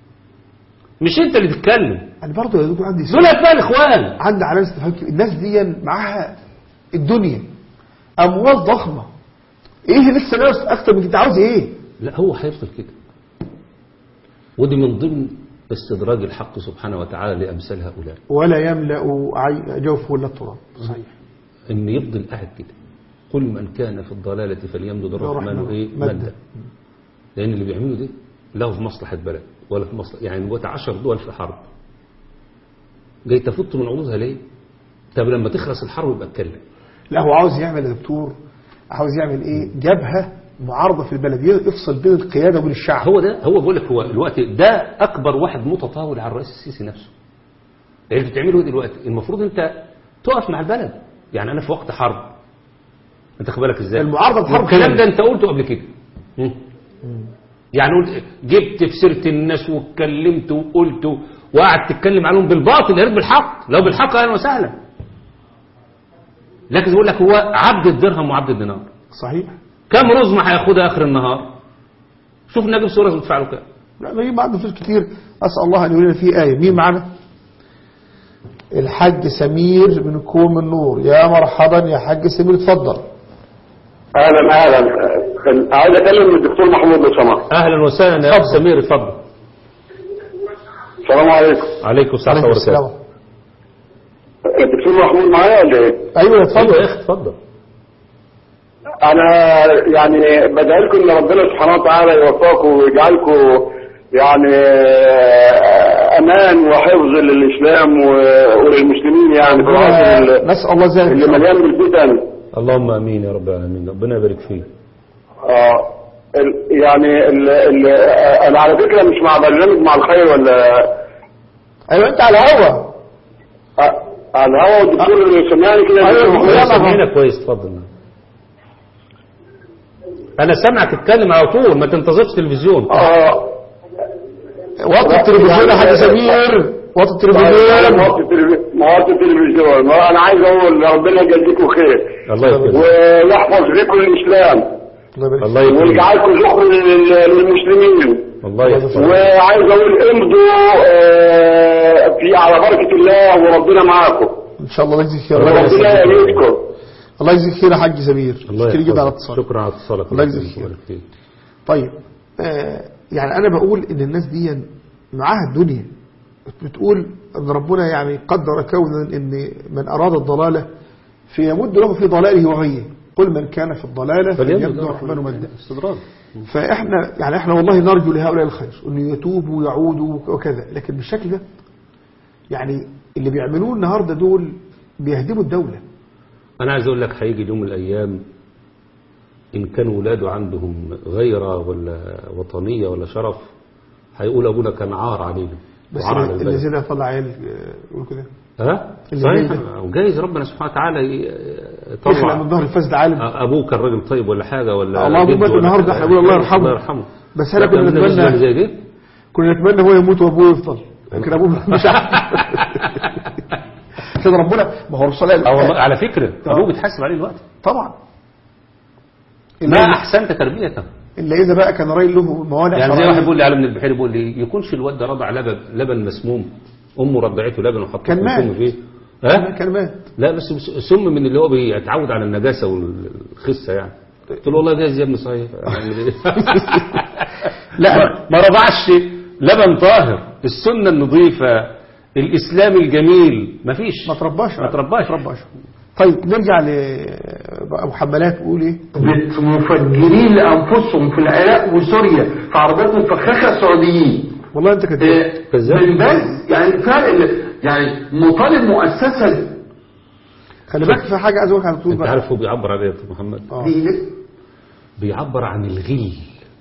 مش انت اللي تتكلم انا برضه يا دكتور عندي دول بقى الاخوان عندي علامه استفهام كبيرة. الناس دي معاها الدنيا اموال ضخمه ايه لسه ناس اكتر من كده انت عاوز ايه لا هو هيفضل كده ودي من ضمن استدراج الحق سبحانه وتعالى لأمثال هؤلاء ولا يملا عي- جوفه الا التراب صحيح ان يفضل قاعد كده كل من كان في الضلالة فليمدد الرحمن الرحمن ايه مدا. مدا لان اللي بيعملوا ده لا في مصلحة بلد ولا في مصلحة يعني دلوقتي 10 دول في حرب جاي تفط من عروضها ليه طب لما تخلص الحرب يبقى اتكلم لا هو عاوز يعمل يا دكتور عاوز يعمل ايه جبهه معارضه في البلد يفصل بين القياده وبين الشعب هو ده هو بقول لك هو الوقت ده اكبر واحد متطاول على الرئيس السيسي نفسه اللي بتعمله إيه دلوقتي المفروض انت تقف مع البلد يعني انا في وقت حرب انت خد بالك ازاي المعارضة بحرب الكلام كامل. ده انت قلته قبل كده مم. يعني قلت جبت في سيره الناس واتكلمت وقلت وقعدت تتكلم عليهم بالباطل يا ريت بالحق لو بالحق اهلا وسهلا لكن يقول لك هو عبد الدرهم وعبد الدينار صحيح كم رزمه هياخدها اخر النهار شوف نجيب صوره بتدفع له كام لا ما يبقى عنده فلوس كتير اسال الله ان يولينا فيه ايه مين معانا الحاج سمير من كوم النور يا مرحبا يا حاج سمير اتفضل اهلا اهلا عايز اكلم الدكتور محمود لو سمحت اهلا وسهلا يا أخ سمير اتفضل السلام عليكم عليكم السلام عليكم وبركاته السلام الدكتور محمود معايا ولا ايه؟ ايوه ايوه اتفضل يا اخي اتفضل انا يعني بدعي لكم ان ربنا سبحانه وتعالى يوفقكم ويجعلكم يعني امان وحفظ للاسلام و- وللمسلمين يعني في العصر اللي- نسال الله ذلك اللي مليان بالفتن اللهم امين يا رب العالمين ربنا يبارك فيك اه ال- يعني ال ال انا على فكره مش مع برنامج مع الخير ولا ايوه انت على الهوا آه، على الهوا والدكتور سمعني كده أيوة، الدكتور محمود. يلا. سامعينك كويس اتفضل انا سامعك تتكلم على طول ما تنتظرش تلفزيون اه وطي التلفزيون يا حاج سمير وطي التلفزيون موقف التلفزيون موقف التلفزيون ما انا عايز اقول ربنا يجازيكم خير الله يكرمك ويحفظ بكم الاسلام الله يبارك الله يكرمك ويجعلكم ذخر لل- للمسلمين الله يكرمك وعايز اقول امضوا آه، في على بركه الله وربنا معاكم ان شاء الله الله يجزيك خير وربنا يزيدكم الله يجزيك خير يا حاج سمير الله شكرا جدا على يحفظك الاتصال شكرا على اتصالك الله يجزيك خير. يبارك فيك. طيب آه يعني انا بقول ان الناس دي معاها الدنيا بتقول ان ربنا يعني قدر كونا ان من اراد الضلاله فيمد له في ضلاله وغيه قل من كان في الضلاله فليمد الرحمن مدا استدراج فاحنا يعني احنا والله نرجو لهؤلاء الخير انه يتوبوا ويعودوا وكذا لكن بالشكل ده يعني اللي بيعملوه النهارده دول بيهدموا الدوله انا عايز اقول لك هيجي يوم من الايام ان كان ولاده عندهم غيره ولا وطنيه ولا شرف هيقول ابونا كان عار علينا بس وعار على اللي البلد. زي ده طلع عيال آه، يقول كده ها اللي صحيح زي وجايز ربنا سبحانه وتعالى ي- يخلع من يطلع ظهر الفاسد عالم ابوه كان راجل طيب ولا حاجه ولا الله أبوه جده مات ولا النهاردة، حاجة. إحنا بنقول الله يرحمه. الله يرحمه بس أنا لكن كنا بالنسبة نتمنى- اللي زي دي كنا نتمنى هو يموت وابوه يفضل لكن ابوه مش عارف عشان ربنا ما هو الرسول قال أو والله على فكره ابوه بيتحاسب عليه الوقت طبعا ما إلا, احسنت تربيته الا اذا بقى كان راجل له موانع يعني زي شرعية. واحد بيقول لي علي بن البحيري بيقول لي يكونش الواد ده رضع لبن لبن مسموم امه رضعته لبن وحطت كان مات. السم فيه ها كان مات لا بس بس- سم من اللي هو بيتعود على النجاسه والخسه يعني قلت له والله جايز يا ابني صحيح أعمل إيه؟ لا. ما- ما رضعش لبن طاهر السنه النظيفه الاسلام الجميل مفيش ما ترباش ما ترباش ترباش طيب نرجع لابو حمالات بيقول ايه بت- مفجرين لانفسهم في العراق وسوريا في عربات مفخخه سعوديين والله انت كده آه، كذاب. بالبز يعني فعلا يعني مطالب مؤسسه خلي بالك في حاجه عايز اقول لك على طول انت بقى عارف هو بيعبر عن ايه يا أستاذ محمد آه. دي بيعبر عن الغل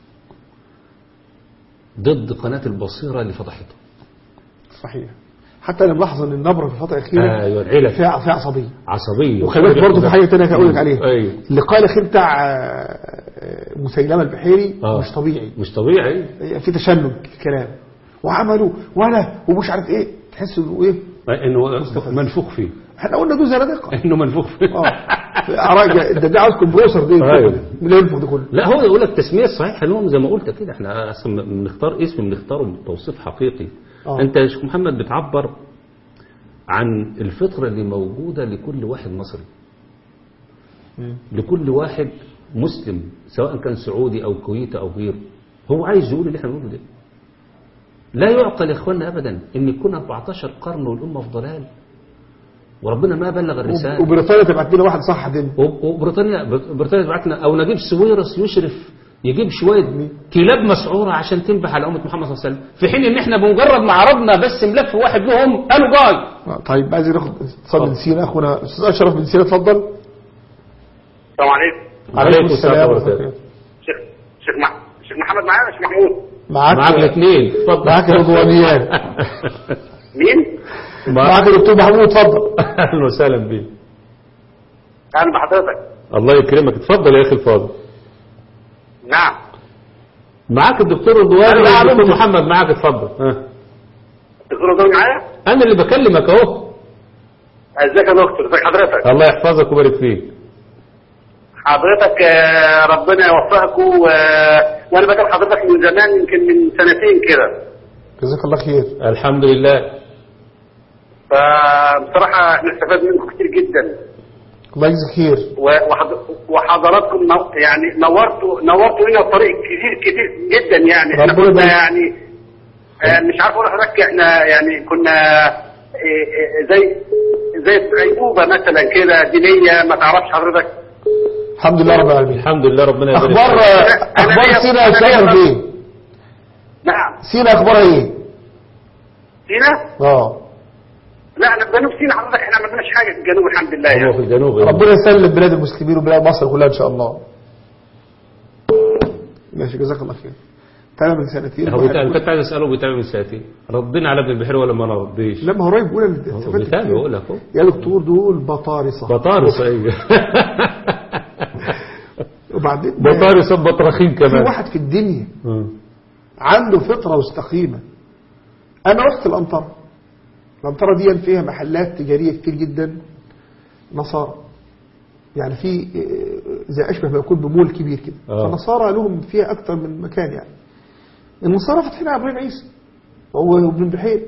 ضد قناه البصيره اللي فضحته صحيح حتى انا ملاحظ ان النبره في الفتره الاخيره ايوه العيله فيها فيها عصبيه عصبيه وخلي بالك برضه في حاجه ثانيه هقول لك عليها ايوه اللقاء الاخير بتاع آه، مسيلمه البحيري آه. مش طبيعي مش طبيعي في تشنج الكلام وعملوا وانا ومش عارف ايه تحس انه ايه انه منفوخ فيه احنا قلنا دول زنادقه انه منفوخ فيه اه اراء ده ده عاوز كمبروسر دي أيوة. من اللي ينفخ ده كله لا هو يقول لك التسميه الصحيحه لهم زي ما قلت كده احنا اصلا بنختار اسم بنختاره بتوصيف حقيقي آه. انت يا شيخ محمد بتعبر عن الفطره اللي موجوده لكل واحد مصري لكل واحد مسلم سواء كان سعودي أو كويتي أو غيره هو عايز يقول اللي احنا بنقوله ده لا يعقل يا اخوانا ابدا ان يكون 14 قرن والامه في ضلال وربنا ما بلغ الرساله وبريطانيا تبعت لنا واحد صح دين وب- وبريطانيا بريطانيا تبعت لنا او نجيب سويرس يشرف يجيب شويه كلاب مسعوره عشان تنبح على امه محمد صلى الله عليه وسلم في حين ان احنا بمجرد ما عرضنا بس ملف واحد لهم قالوا جاي آه، طيب عايز ناخد اتصال من سينا اخونا استاذ اشرف من سينا اتفضل السلام عليكم عليكم السلام ورحمة وبركاته. الله. شيخ شيخ مح... شيخ محمد معانا شيخ محمود معاك معاك الاثنين اتفضل معاك رضوانيات مين؟ معاك الدكتور محمود اتفضل اهلا وسهلا بيك اهلا بحضرتك الله يكرمك اتفضل يا اخي الفاضل نعم معاك الدكتور رضوان أنا والدكتور معلوم. محمد معاك اتفضل ها. الدكتور ده معايا؟ انا اللي بكلمك اهو ازيك يا دكتور ازيك حضرتك؟ الله يحفظك ويبارك فيك حضرتك آه، ربنا يوفقك و... وانا بكلم حضرتك من زمان يمكن من سنتين كده جزاك الله خير الحمد لله فبصراحة احنا استفدنا منكم كتير جدا الله يجزيك خير و- وحض- وحضراتكم نو- يعني نورتوا نورتوا لنا الطريق كتير كتير جدا يعني احنا ربنا كنا يبارك. يعني آه، مش عارف اقول لحضرتك احنا يعني كنا آه، آه، زي زي غيبوبة مثلا كده دينية ما تعرفش حضرتك الحمد لله رب العالمين الحمد لله ربنا يبارك اخبار فيك. أنا اخبار ليا- سينا يا أنا استاذ ليا- أشرف ايه نعم سينا اخبارها ايه سينا اه لا انا في جنوب سينا حضرتك احنا ما عملناش حاجة في الجنوب الحمد لله هو في يعني الجنوب ربنا يسلم بلاد المسلمين وبلاد مصر كلها ان شاء الله ماشي جزاك الله خير تعالى من سنتين هو واحد بتاع يقول- كنت عايز اساله بيتابع من ساعتين ردينا على ابن البحير ولا ما رديش لما هو قريب بيقول انا هو استفدت بيتابع كتير. بقول لك اهو يا دكتور دول بطارصه بطارس ايوه وبعدين بطارس بطرخين في كمان واحد في الدنيا مم. عنده فطره مستقيمه انا رحت الانطره الانطره دي فيها محلات تجاريه كتير جدا نصارى يعني في آه، زي اشبه ما يكون بمول كبير كده آه. فنصارى لهم فيها اكتر من مكان يعني النصارى فاتحين على ابراهيم عيسى هو ابن بحير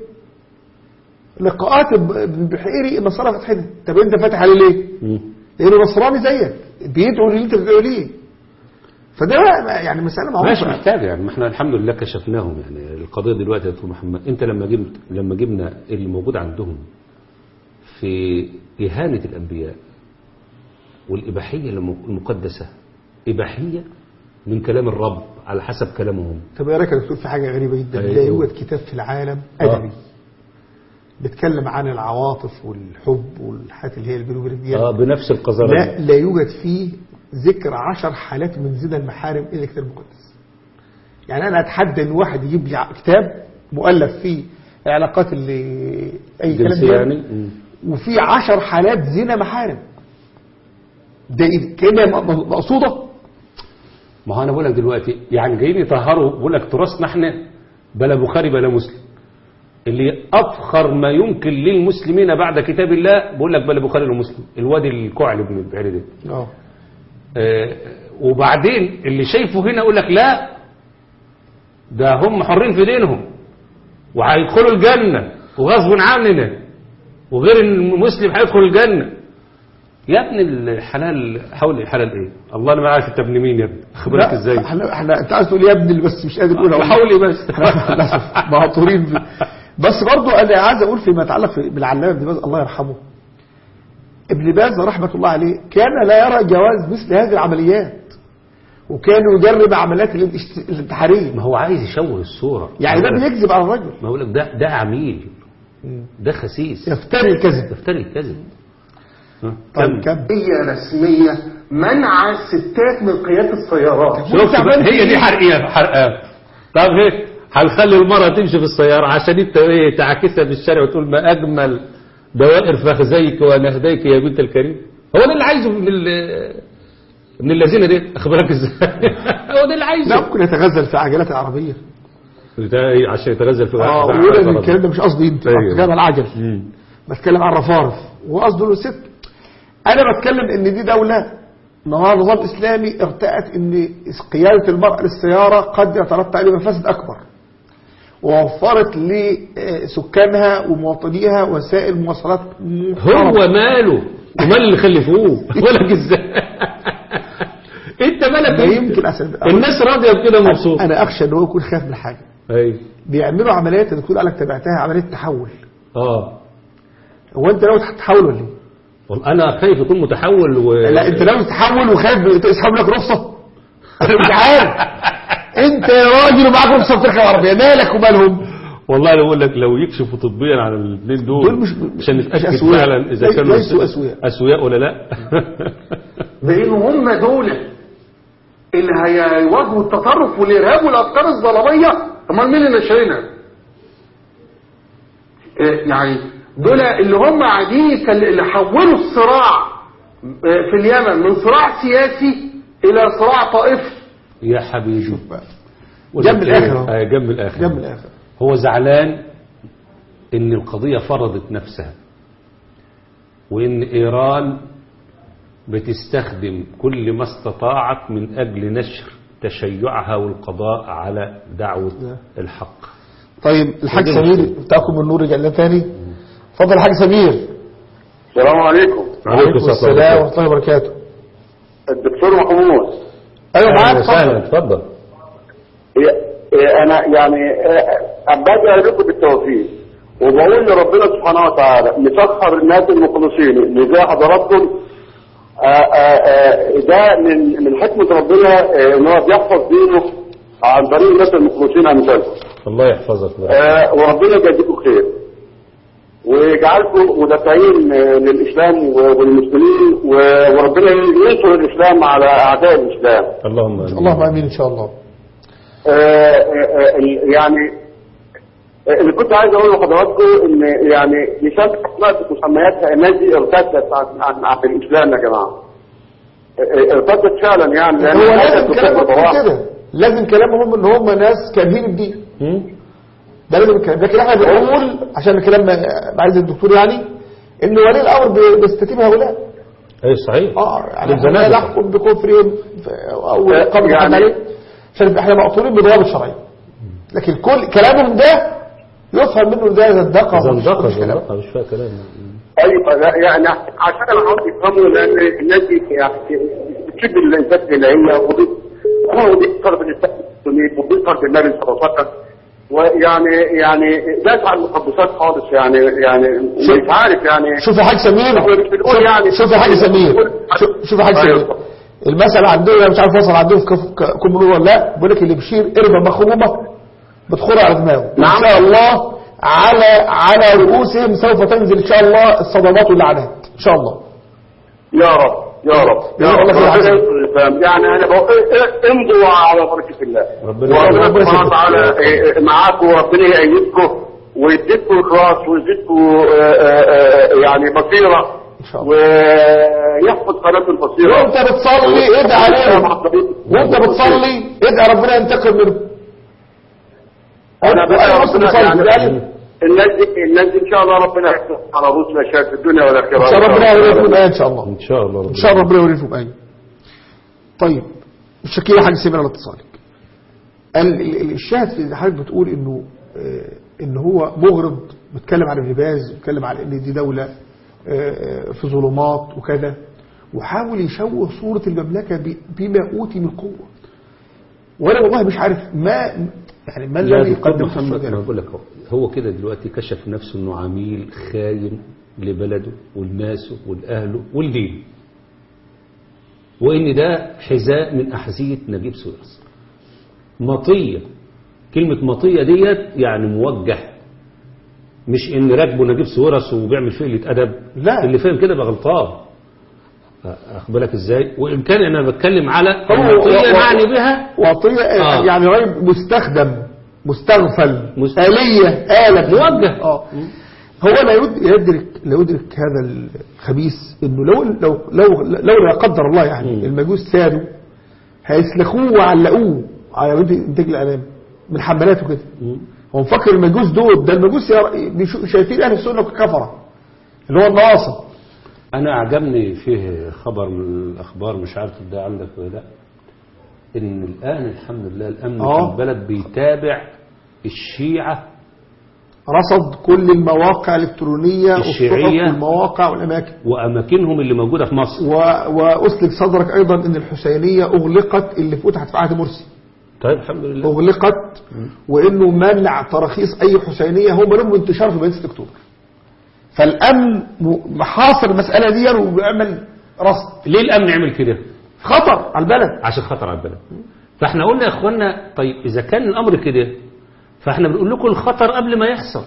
لقاءات اب- ابن بحيري النصارى فاتحينها طب انت فاتح عليه ليه؟ مم. لانه نصراني زيك بيدعو اللي انت بتدعو ليه فده يعني مساله ماشي معروفه محتاج يعني ما احنا الحمد لله كشفناهم يعني القضيه دلوقتي يا دكتور محمد انت لما جبت لما جبنا اللي موجود عندهم في اهانه الانبياء والاباحيه الم- المقدسه اباحيه من كلام الرب على حسب كلامهم طب ايه رايك يا دكتور في حاجه غريبه جدا أيوه. لا يوجد كتاب في العالم آه. ادبي بيتكلم عن العواطف والحب والحاجات اللي هي اللي بينه وبين الرجال اه بنفس القذاره لا لا يوجد فيه ذكر عشر حالات من زنا المحارم الا الكتاب المقدس يعني انا اتحدى ان واحد يجيب لي كتاب مؤلف فيه العلاقات اللي اي كلام جنسيه ده، يعني مم. وفي عشر حالات زنا محارم ده إيه؟ كلمه م- مقصوده ما هو انا بقول لك دلوقتي يعني جايين يطهروا بقول لك تراثنا احنا بلا بخاري بلا مسلم اللي افخر ما يمكن للمسلمين بعد كتاب الله بقول لك بلا بخاري ولا مسلم الوادي الكعل ابن البحيري ده اه آه، وبعدين اللي شايفه هنا يقول لك لا ده هم حرين في دينهم وهيدخلوا الجنة وغصب عننا وغير ان المسلم هيدخل الجنة يا ابن الحلال حول الحلال ايه الله انا ما عارف انت ابن مين يا ابني اخبرك لا، ازاي احنا احنا انت عايز تقول يا ابني بس مش قادر تقولها حولي بس احنا للاسف معطورين في بس برضو انا عايز اقول فيما يتعلق في- بالعلامه ابن باز الله يرحمه ابن باز رحمه الله عليه كان لا يرى جواز مثل هذه العمليات وكان يجرب عمليات الانتش- الانتحاريه ما هو عايز يشوه الصورة يعني ده بيكذب على الرجل ما بقول لك ده ده عميل ده خسيس يفتري الكذب يفتري الكذب ها، طيب كمل. كم هي رسمية منع الستات من قيادة السيارات شفت بقى هي دي حرقية حرقة طب هيك هنخلي المرأة تمشي في السيارة عشان انت ايه تعاكسها في الشارع وتقول ما اجمل دوائر فخذيك ونهديك يا بنت الكريم هو ده اللي عايزه من ال- من الذين دي اخبرك ازاي هو ده اللي لا عايزه ممكن يتغزل في عجلات العربيه ده إيه؟ عشان يتغزل في اه في- ويقول في- ان الكلام ده مش قصدي انت أيوه. بتكلم عن العجل مم. بتكلم عن الرفارف وقصده الست انا بتكلم ان دي دوله نهار نظام اسلامي ارتأت ان قياده المراه للسياره قد يترتب عليه مفاسد اكبر ووفرت لسكانها ومواطنيها وسائل مواصلات هو محترمة. ماله ومال اللي خلفوه ولك ازاي انت مالك ما إيه؟ يمكن عشان الناس راضيه بكده مبسوط انا اخشى ان هو يكون خايف من حاجه ايوه بيعملوا عمليات الدكتور قال لك تبعتها عمليه تحول اه هو انت ناوي تتحول ولا ايه؟ والله انا خايف يكون متحول و... لا انت ناوي تتحول وخايف يسحب لك رخصه انا مش عارف انت يا راجل ومعاك رخصه بتركب عربيه مالك ومالهم والله لو اقول لك لو يكشفوا طبيا على الاثنين دول, دول مش- عشان مش نتاكد أسوياء. فعلا اذا ليس- كانوا ليسوا أسوياء. اسوياء ولا لا بانه هم دول اللي هيواجهوا التطرف والارهاب والافكار الظلاميه امال مين اللي ناشرينها؟ إيه يعني دول اللي هم قاعدين يكل- اللي حولوا الصراع آه، في اليمن من صراع سياسي الى صراع طائفي يا حبيبي جنب الآخر أهو. آه، جنب الاخر جنب الاخر هو زعلان ان القضية فرضت نفسها وان ايران بتستخدم كل ما استطاعت من اجل نشر تشيعها والقضاء على دعوة الحق طيب الحاج ودي سمير مشكلة. بتاعكم النور رجع لنا تاني اتفضل الحاج سمير السلام عليكم وعليكم السلام ورحمه الله وبركاته الدكتور محمود ايوه معاك اهلا وسهلا اتفضل اتفضل إيه- إيه انا يعني إيه، بدعي لكم بالتوفيق وبقول لربنا سبحانه وتعالى مسخر الناس المخلصين اللي زي حضراتكم آه، آه، آه، ده من من حكمه ربنا آه، ان هو بيحفظ دينه عن طريق الناس المخلصين امثالكم الله يحفظك ويرحمك. آه، وربنا يجازيكم خير ويجعلكم مدافعين آه، للاسلام و- والمسلمين و- وربنا ينصر الاسلام على اعداء الاسلام اللهم آمين. اللهم امين ان شاء الله آه، آه، آه، يعني آه، اللي كنت عايز اقول لحضراتكم ان يعني لسان اسماء مسميات الناس دي ارتدت عن عن عن الاسلام يا جماعه آه، آه، ارتدت فعلا يعني لان هو هذا لازم الدكتور كلامهم بضواح- يكون كده لازم كلامهم ان هم ناس كارهين الدين مم؟ ده لازم الكلام لكن احنا بنقول عشان الكلام ما- عايز الدكتور يعني ان ولي الامر بي- بيستتيب هؤلاء اي صحيح اه يعني بالزنادقة. احنا لا نحكم بكفرهم ف- او آه، قبل يعني- يعني عليه عشان احنا مأطورين بضوابط شرعيه لكن كل كلامهم ده يفهم منه ده زندقه ومش- زندقة ومش كلام. زندقة مش فيها كلام ايوه لا يعني عشان انا عاوز يفهموا لان الناس دي يعني بتشد الانسان الالهيه ودي هو دي طرف الاسلام المسلمين ودي طرف النبي صلى الله عليه وسلم ويعني يعني دافع عن المقدسات خالص يعني يعني مش عارف يعني شوف يا حاج سمير احنا مش بنقول شوف- يعني شوف يا حاج سمير شوف- شوف يا حاج أيوة. سمير المثل عندنا أنا مش عارف وصل عندهم في كف- ك- كم نور ولا لا بيقول لك اللي بيشير قربه مخرومه بتخر على دماغه ان نعم. شاء الله على على رؤوسهم سوف تنزل ان شاء الله الصدمات واللعنات ان شاء الله يا رب يا رب يا يا رب الله ربنا يعزك. ينصر الإسلام. يعني انا بقول إيه- امضوا على بركه الله ربنا وربنا ربنا سبحانه يسلمك. وتعالى إيه، معاكم وربنا يأيدكم ويديكم اخلاص ويزيدكم آه، آه، آه، يعني بصيره ان شاء الله ويحفظ قناه البصيره وانت بتصلي ادعي عليهم وانت بتصلي ادعي ربنا ينتقم منهم انا بقى أنا مسلم ربنا بصلي يعني يعني الناس دي الناس دي ان شاء الله ربنا يحفظ على رؤوس مشاكل في الدنيا والاخره ان شاء الله ربنا يوريكم ايه ان شاء الله ان شاء الله ربنا ان شاء الله ربنا يوريكم ايه طيب شكيلة حاجة سمير على اتصالك ال- ال- ال- الشاهد في حضرتك بتقول انه آه، ان هو مغرض بيتكلم عن ابن باز بيتكلم عن ان دي دولة آه، في ظلمات وكذا وحاول يشوه صورة المملكة ب- بما اوتي من قوة وانا والله مش عارف ما يعني ما لا الذي دكتور يقدم محمد انا محمد بقول لك هو هو كده دلوقتي كشف نفسه انه عميل خاين لبلده ولناسه ولاهله ولدينه وان ده حذاء من احذيه نجيب سويرس مطيه كلمه مطيه ديت يعني موجه مش ان راكبه نجيب سويرس وبيعمل فيه ادب لا. اللي فاهم كده بقى غلطان اخد بالك ازاي وان كان انا بتكلم على هو- المطيه و- و- معني بها وطية آه. يعني راجل مستخدم مستغفل مست- آلية آلة موجه. اه هو لا يد- يدرك لا يدرك هذا الخبيث انه لو لو لو لو لا قدر الله يعني مم. المجوس سادوا هيسلخوه وعلقوه على ود انتاج الاعلام من حملاته كده هو مفكر المجوس دول ده المجوس يا- بيشو- شايفين اهل السنه كفره اللي هو الناصب انا عجبني فيه خبر من الاخبار مش عارف ده عندك ولا لا ان الان الحمد لله الامن آه. في البلد بيتابع الشيعة رصد كل المواقع الإلكترونية الشيعية. والصحف والمواقع والأماكن وأماكنهم اللي موجودة في مصر و... وأسلك صدرك أيضا أن الحسينية أغلقت اللي فتحت في عهد مرسي طيب الحمد لله أغلقت وأنه منع تراخيص أي حسينية هم لهم انتشار في مدينة أكتوبر فالأمن م- محاصر المسألة دي وبيعمل رصد ليه الأمن يعمل كده خطر على البلد عشان خطر على البلد فاحنا قلنا يا اخوانا طيب اذا كان الامر كده فاحنا بنقول لكم الخطر قبل ما يحصل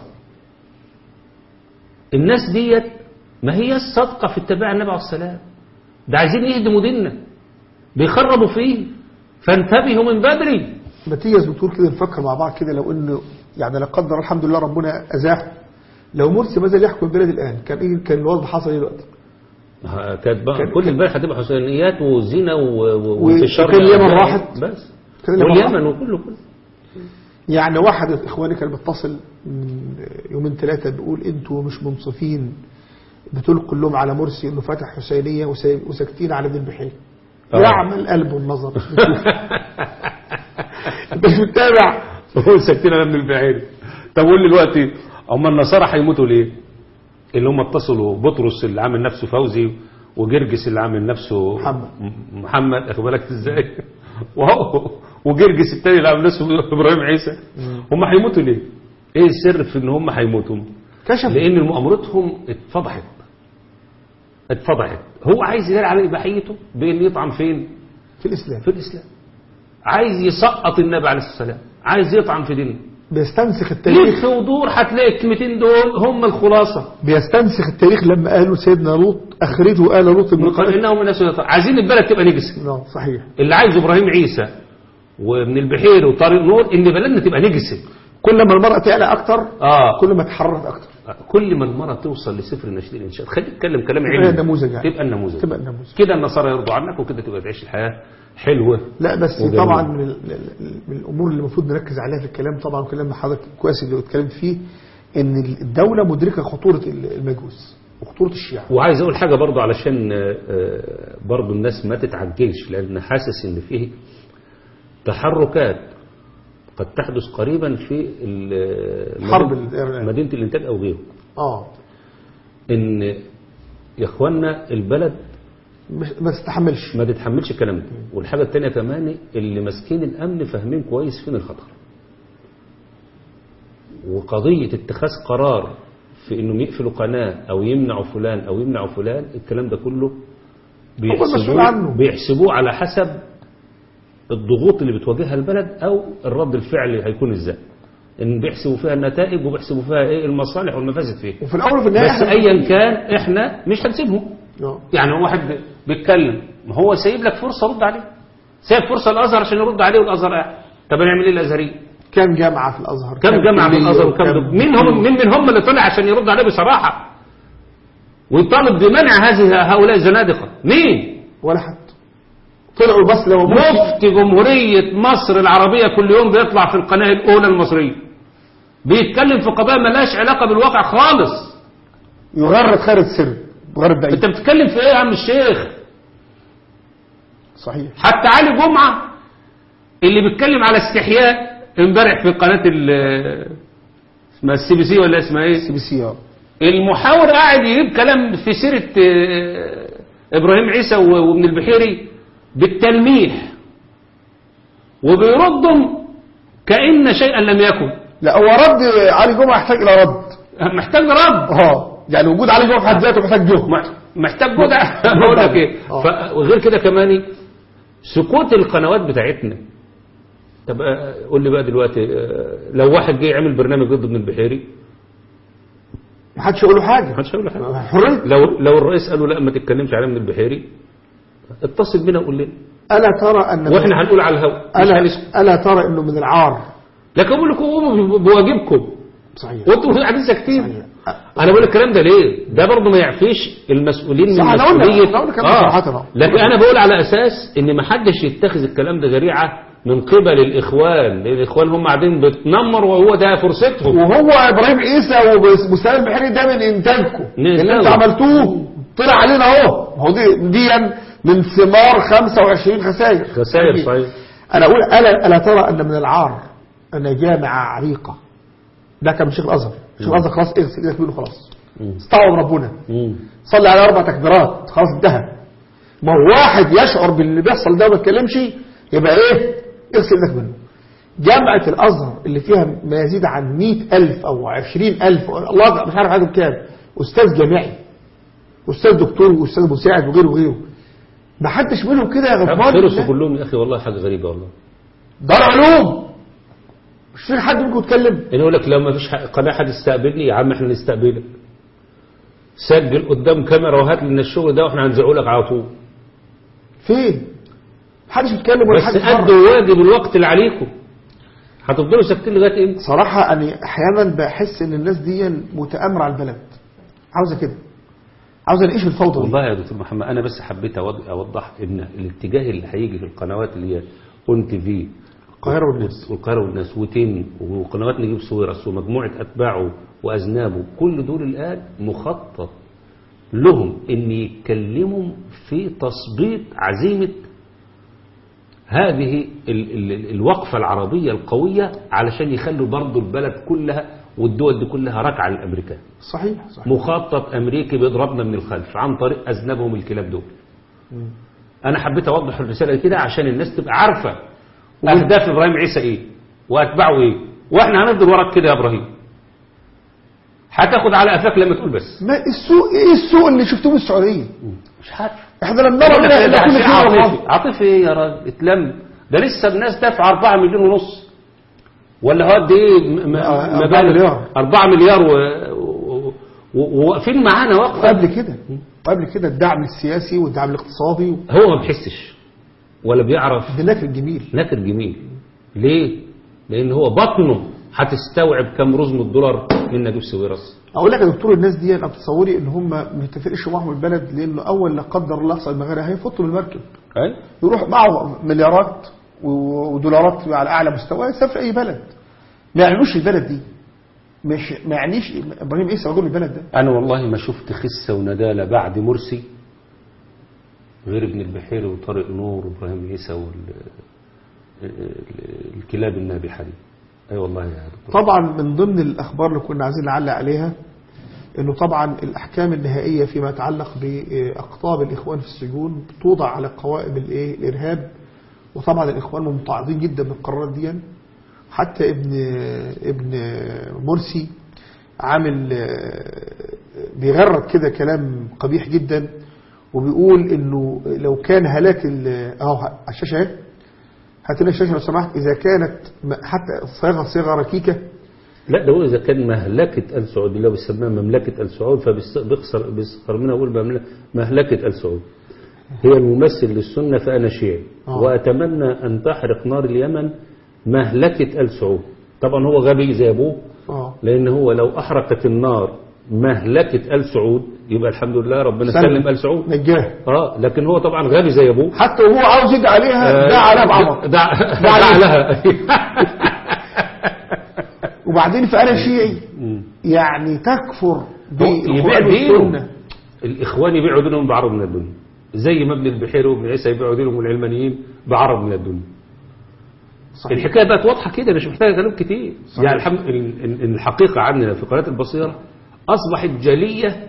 الناس ديت ما هي الصادقة في اتباع النبي عليه السلام ده عايزين يهدموا ديننا بيخربوا فيه فانتبهوا من بدري ما تيجي يا دكتور كده نفكر مع بعض كده لو انه يعني لا قدر الحمد لله ربنا ازاح لو مرسي ما زال يحكم البلد الان كان ايه كان الوضع حصل ايه دلوقتي ها، كانت بقى كان- كل كان- البلد هتبقى حسينيات وزنا و- و- وانتشار وكان اليمن لأعداء. راحت. بس كان اليمن واليمن وكله كله يعني واحد اخواني كان بيتصل من يومين ثلاثه بيقول انتوا مش منصفين بتلقوا اللوم على مرسي انه فتح حسينيه وسايب- وساكتين على ابن البحير آه. يعمل قلبه النظر انت مش متابع هو ساكتين على ابن البعير طب قول لي دلوقتي هم النصارى هيموتوا ليه؟ اللي هم اتصلوا بطرس اللي عامل نفسه فوزي وجرجس اللي عامل نفسه محمد. م- محمد اخد بالك ازاي؟ وهو وجرجس التاني اللي عامل نفسه ابراهيم عيسى هم هيموتوا ليه؟ ايه السر في ان هم هيموتوا؟ كشف لان مؤامرتهم اتفضحت اتفضحت هو عايز يدار على اباحيته بان يطعن فين؟ في الاسلام في الاسلام عايز يسقط النبي عليه الصلاه والسلام عايز يطعن في دينه بيستنسخ التاريخ لف ودور هتلاقي الكلمتين دول هم الخلاصه بيستنسخ التاريخ لما قالوا سيدنا لوط اخرجوا ال لوط من قال القريه انهم من اسود عايزين البلد تبقى نجسه نعم صحيح اللي عايزه ابراهيم عيسى وابن البحير وطارق نور ان بلدنا تبقى نجسه كل ما المرأة تعلى أكتر اه كل ما تحررت أكتر كل ما المرأة توصل لصفر نشيد الإنشاء خليك تتكلم كلام تبقى علمي نموذج يعني. تبقى النموذج تبقى النموذج كده النصارى يرضوا عنك وكده تبقى تعيش الحياة حلوة لا بس وجميل. طبعا من, ال- ال- من الأمور اللي المفروض نركز عليها في الكلام طبعا وكلام حضرتك كويس اللي اتكلمت فيه إن الدولة مدركة خطورة المجوس وخطورة الشيعة وعايز اقول حاجة برضو علشان آه، آه، برضو الناس ما تتعجلش لان حاسس ان فيه تحركات قد تحدث قريبا في ال- حرب مدينة- ال- مدينة الانتاج او غيره اه ان يا اخوانا البلد مش- ما تستحملش ما تتحملش الكلام ده والحاجة التانية كمان اللي ماسكين الامن فاهمين كويس فين الخطر وقضية اتخاذ قرار في انهم يقفلوا قناة او يمنعوا فلان او يمنعوا فلان الكلام ده كله المسؤول بيحسبوه, عنه. بيحسبوه على حسب الضغوط اللي بتواجهها البلد او الرد الفعلي هيكون ازاي ان بيحسبوا فيها النتائج وبيحسبوا فيها ايه المصالح والمفاسد فيها وفي الأول وفي النهاية بس إحنا- ايا كان احنا مش هنسيبهم آه. يعني هو واحد بيتكلم ما هو سايب لك فرصه رد عليه سايب فرصه الازهر عشان يرد عليه والازهر قاعد طب هنعمل ايه الازهريه كام جامعة في الأزهر كم جامعه في كلية الازهر وكم وكم- دكتور؟ مين هم مين من هم اللي طلع عشان يرد عليه بصراحه ويطالب بمنع هذه هؤلاء الزنادقه مين ولا حد طلعوا بس لو مرسي مفتي جمهوريه مصر العربيه كل يوم بيطلع في القناه الاولى المصريه بيتكلم في قضايا ملهاش علاقه بالواقع خالص يغرد خارج سر يغرد بعيد انت بتتكلم في ايه يا عم الشيخ صحيح حتى علي جمعة اللي بيتكلم على استحياء امبارح في قناة ال- اسمها السي بي سي ولا اسمها سي ايه بي سي اه المحاور قاعد يجيب كلام في سيرة آه، ابراهيم عيسى و- وابن البحيري بالتلميح وبيردهم كأن شيئا لم يكن لا هو رد علي جمعة يحتاج إلى رد محتاج رد اه يعني وجود علي جمعة في حد ذاته محتاج جهد محتاج جدع بقول لك ايه آه. ف- وغير كده كمان سقوط القنوات بتاعتنا طب آه، قول لي بقى دلوقتي آه، لو واحد جه يعمل برنامج ضد ابن البحيري محدش يقول له حاجة محدش هيقول له حاجه حرية لو لو الرئيس قال له لا ما تتكلمش على ابن البحيري اتصل بينا وقول لنا ألا ترى أن واحنا هنقول على الهواء مش ألا, هنسكت ألا ترى أنه من العار لكن بقول لكم قوموا بواجبكم صحيح وانتوا قاعدين ساكتين صحيح. انا بقول الكلام ده ليه ده برضه ما يعفيش المسؤولين من صح، أنا قلنا- مسؤوليه أنا قلنا كلام صراحة أهو. لكن انا بقول على اساس ان ما حدش يتخذ الكلام ده ذريعه من قبل الاخوان لان الاخوان هم قاعدين بتنمر وهو ده فرصتهم وهو ابراهيم عيسى ومسلم البحيري ده من انتاجكم من اللي انتوا إنتاجه. عملتوه طلع علينا اهو ما هو دي دي من ثمار 25 خسائر خسائر صحيح انا اقول الا الا ترى ان من العار ان جامعه عريقه ده كان من شيخ الازهر مش قصدك خلاص اغسل ايدك منه خلاص مم. استعوض ربنا مم. صلي على اربع تكبيرات خلاص انتهى ما هو واحد يشعر باللي بيحصل ده وما يتكلمش يبقى ايه اغسل ايدك منه جامعة الازهر اللي فيها ما يزيد عن 100000 او 20000 الله أكبر، مش عارف عدد كام استاذ جامعي استاذ دكتور واستاذ مساعد وغيره وغيره ما حدش منهم كده يا غفار خلصوا كلهم يا اخي والله حاجه غريبه والله دار علوم مش في حد منكم يتكلم يعني يقول لك لو ما فيش ح- قناه حد يستقبلني يا عم احنا نستقبلك سجل قدام كاميرا وهات لنا الشغل ده واحنا هنزعه لك على طول فين محدش يتكلم ولا بس حد يتحرك. ادوا واجب الوقت اللي عليكم هتفضلوا ساكتين لغايه امتى؟ صراحة أنا أحيانا بحس إن الناس دي متآمرة على البلد عاوزة كده عاوزة نعيش في الفوضى دي والله يا دكتور محمد انا بس حبيت أوض- اوضح ان الاتجاه اللي هيجي في القنوات اللي هي اون تي في القاهرة والناس والقاهره والناس وتين وقنوات نجيب سويرس ومجموعه اتباعه واذنابه كل دول الان مخطط لهم ان يتكلموا في تثبيط عزيمه هذه ال ال الوقفه العربيه القويه علشان يخلوا برضه البلد كلها والدول دي كلها راكعه للامريكان صحيح صحيح مخطط امريكي بيضربنا من الخلف عن طريق اذنبهم الكلاب دول انا حبيت اوضح الرساله دي كده عشان الناس تبقى عارفه اهداف ابراهيم عيسى ايه واتباعه ايه واحنا هنفضل وراك كده يا ابراهيم هتاخد على قفاك لما تقول بس ما السوق إيه السوق اللي شفتوه في السعودية مش عارف إحنا لما نرى يقول لك منها ده إن كل شيء خير والله. عاطفي عاطفي ايه يا راجل اتلم ده لسه الناس دافعه 4 مليون ونص ولا هو قد ايه م- م- آه، مبالغ؟ أربعة مليار. 4 مليار و- و- و- وواقفين معانا وقفه وقبل كده وقبل كده الدعم السياسي والدعم الاقتصادي هو ما بيحسش ولا بيعرف ده نكر الجميل نكر جميل ليه؟ لأن هو بطنه هتستوعب كم رزم الدولار من نجيب سويرس اقول لك يا دكتور الناس دي انا بتصوري ان هم ما تفرقش معاهم البلد لانه اول لا قدر الله يحصل مغارة هيفطوا من المركب أي؟ يروح معه مليارات و- ودولارات على اعلى مستوى يسافر اي بلد ما يعنوش البلد دي مش ما يعنيش ابراهيم عيسى رجل البلد ده أنا والله ما شفت خسة وندالة بعد مرسي غير ابن البحيري وطارق نور وإبراهيم عيسى وال ال- الكلاب النابحة دي أي والله يا دكتور طبعا من ضمن الاخبار اللي كنا عايزين نعلق عليها انه طبعا الاحكام النهائيه فيما يتعلق باقطاب الاخوان في السجون توضع على قوائم الايه الارهاب وطبعا الاخوان ممتعضين جدا من القرارات دي حتى ابن ابن مرسي عامل آه، بيغرد كده كلام قبيح جدا وبيقول انه لو كان هلاك ال- اهو على الشاشه اهي هات لنا الشاشه لو سمحت اذا كانت م- حتى صيغه صيغه ركيكه لا ده هو إذا كان مهلكة آل سعود اللي هو بيسميها مملكة آل سعود فبيخسر بيسخر منها ويقول ممل- مهلكة آل سعود هي الممثل للسنة فأنا شيعي آه. وأتمنى أن تحرق نار اليمن مهلكة آل سعود طبعا هو غبي زي أبوه اه لأن هو لو أحرقت النار مهلكة آل سعود يبقى الحمد لله ربنا سلم. سلم آل سعود نجاه اه لكن هو طبعا غبي زي أبوه حتى وهو عاوز يدعي عليها دعا عليها بعمر دع دع دع لها. لها وبعدين فانا شيعي يعني تكفر يبيع بالقرآن دينه والسنة. الإخوان يبيعوا دينهم بعرض من الدنيا زي ما ابن البحيري وابن عيسى يبيعوا دينهم العلمانيين بعرض من الدنيا صحيح. الحكاية بقت واضحة كده مش محتاجة كلام كتير صحيح. يعني الحم... ال- ال- الحقيقة عندنا في قناة البصيرة أصبحت جلية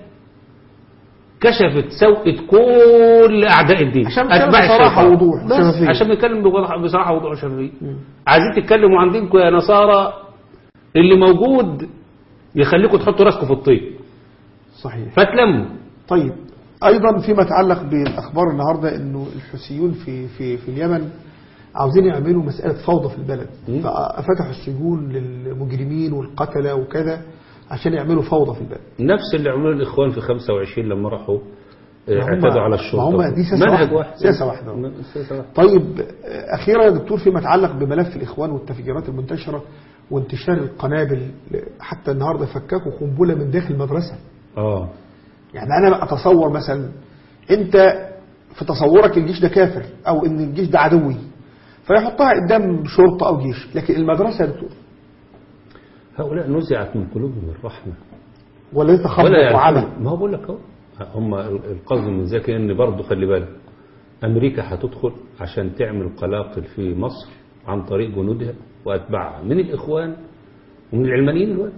كشفت سوءة كل أعداء الدين عشان نتكلم أتباع بصراحة الشيطان. ووضوح بس وشفافية. عشان نتكلم بوضح- بصراحة ووضوح وشفافية عايزين تتكلموا عن دينكم يا نصارى اللي موجود يخليكم تحطوا راسكم في الطين صحيح فتلموا طيب ايضا فيما يتعلق بالاخبار النهارده انه الحوثيون في في في اليمن عاوزين يعملوا مساله فوضى في البلد مم. ففتحوا السجون للمجرمين والقتله وكذا عشان يعملوا فوضى في البلد نفس اللي عملوه الإخوان في 25 لما راحوا آه، ما هم- اعتدوا على الشرطة ما هم دي سياسة منهج واحدة. واحد سياسة واحدة. م- سياسة واحدة طيب آه، اخيرا يا دكتور فيما يتعلق بملف الاخوان والتفجيرات المنتشره وانتشار القنابل حتى النهارده فككوا قنبله من داخل المدرسه اه يعني انا اتصور مثلا انت في تصورك الجيش ده كافر او ان الجيش ده عدوي فيحطها قدام شرطه او جيش لكن المدرسه يا دكتور هؤلاء نزعت من قلوبهم الرحمة ولا يتخبط ولا وعمل يعرفون. ما هو بقول لك اهو هم القصد من ذلك ان برضه خلي بالك امريكا هتدخل عشان تعمل قلاقل في مصر عن طريق جنودها واتباعها من الاخوان ومن العلمانيين دلوقتي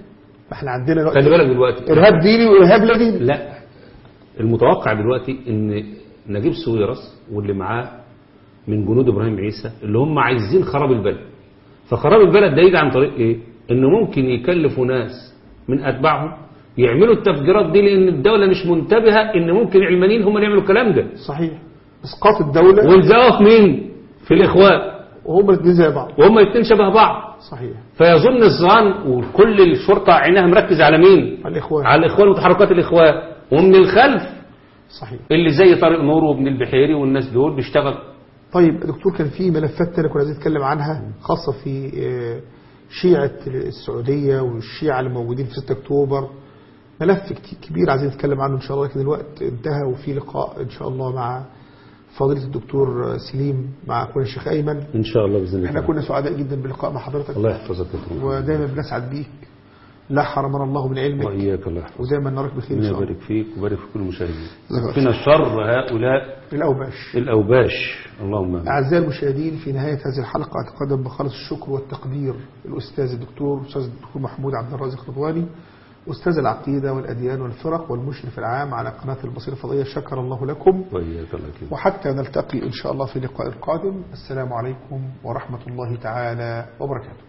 ما احنا عندنا دلوقتي خلي بالك دلوقتي ارهاب ديني وارهاب لا ديني لا المتوقع دلوقتي ان نجيب سويرس واللي معاه من جنود ابراهيم عيسى اللي هم عايزين خراب البلد فخراب البلد ده يجي عن طريق ايه انه ممكن يكلفوا ناس من اتباعهم يعملوا التفجيرات دي لان الدوله مش منتبهه ان ممكن العلمانيين هم اللي يعملوا الكلام ده صحيح اسقاط الدوله والزقوا في مين في الاخوان وهم الاثنين زي بعض وهم الاثنين شبه بعض صحيح فيظن الظان وكل الشرطه عينها مركز على مين الاخوان على الاخوان وتحركات الاخوان ومن الخلف صحيح اللي زي طارق نور وابن البحيري والناس دول بيشتغل طيب دكتور كان في ملفات تانية كنا عايزين نتكلم عنها خاصة في آه، شيعة السعودية والشيعة اللي موجودين في 6 أكتوبر ملف كت- كبير عايزين نتكلم عنه إن شاء الله لكن الوقت انتهى وفي لقاء إن شاء الله مع فضيلة الدكتور سليم مع أخونا الشيخ أيمن ان شاء الله باذن احنا كنا سعداء جدا باللقاء مع حضرتك الله يحفظك يا دكتور. ودايما بنسعد بيك لا حرمنا الله من علمك واياك الله يحفظك ودايما نراك بخير إن ربنا شاء الله يبارك فيك ويبارك في كل المشاهدين جزاك الله فينا شر هؤلاء الأوباش الاوباش اللهم امين أعزائي المشاهدين في نهاية هذه الحلقة أتقدم بخالص الشكر والتقدير للأستاذ الدكتور أستاذ الدكتور محمود عبد الرازق رضواني أستاذ العقيدة والأديان والفرق والمشرف العام على قناة البصيرة الفضائية شكر الله لكم واياك الله يكرمك وحتى نلتقي إن شاء الله في اللقاء القادم السلام عليكم ورحمة الله تعالى وبركاته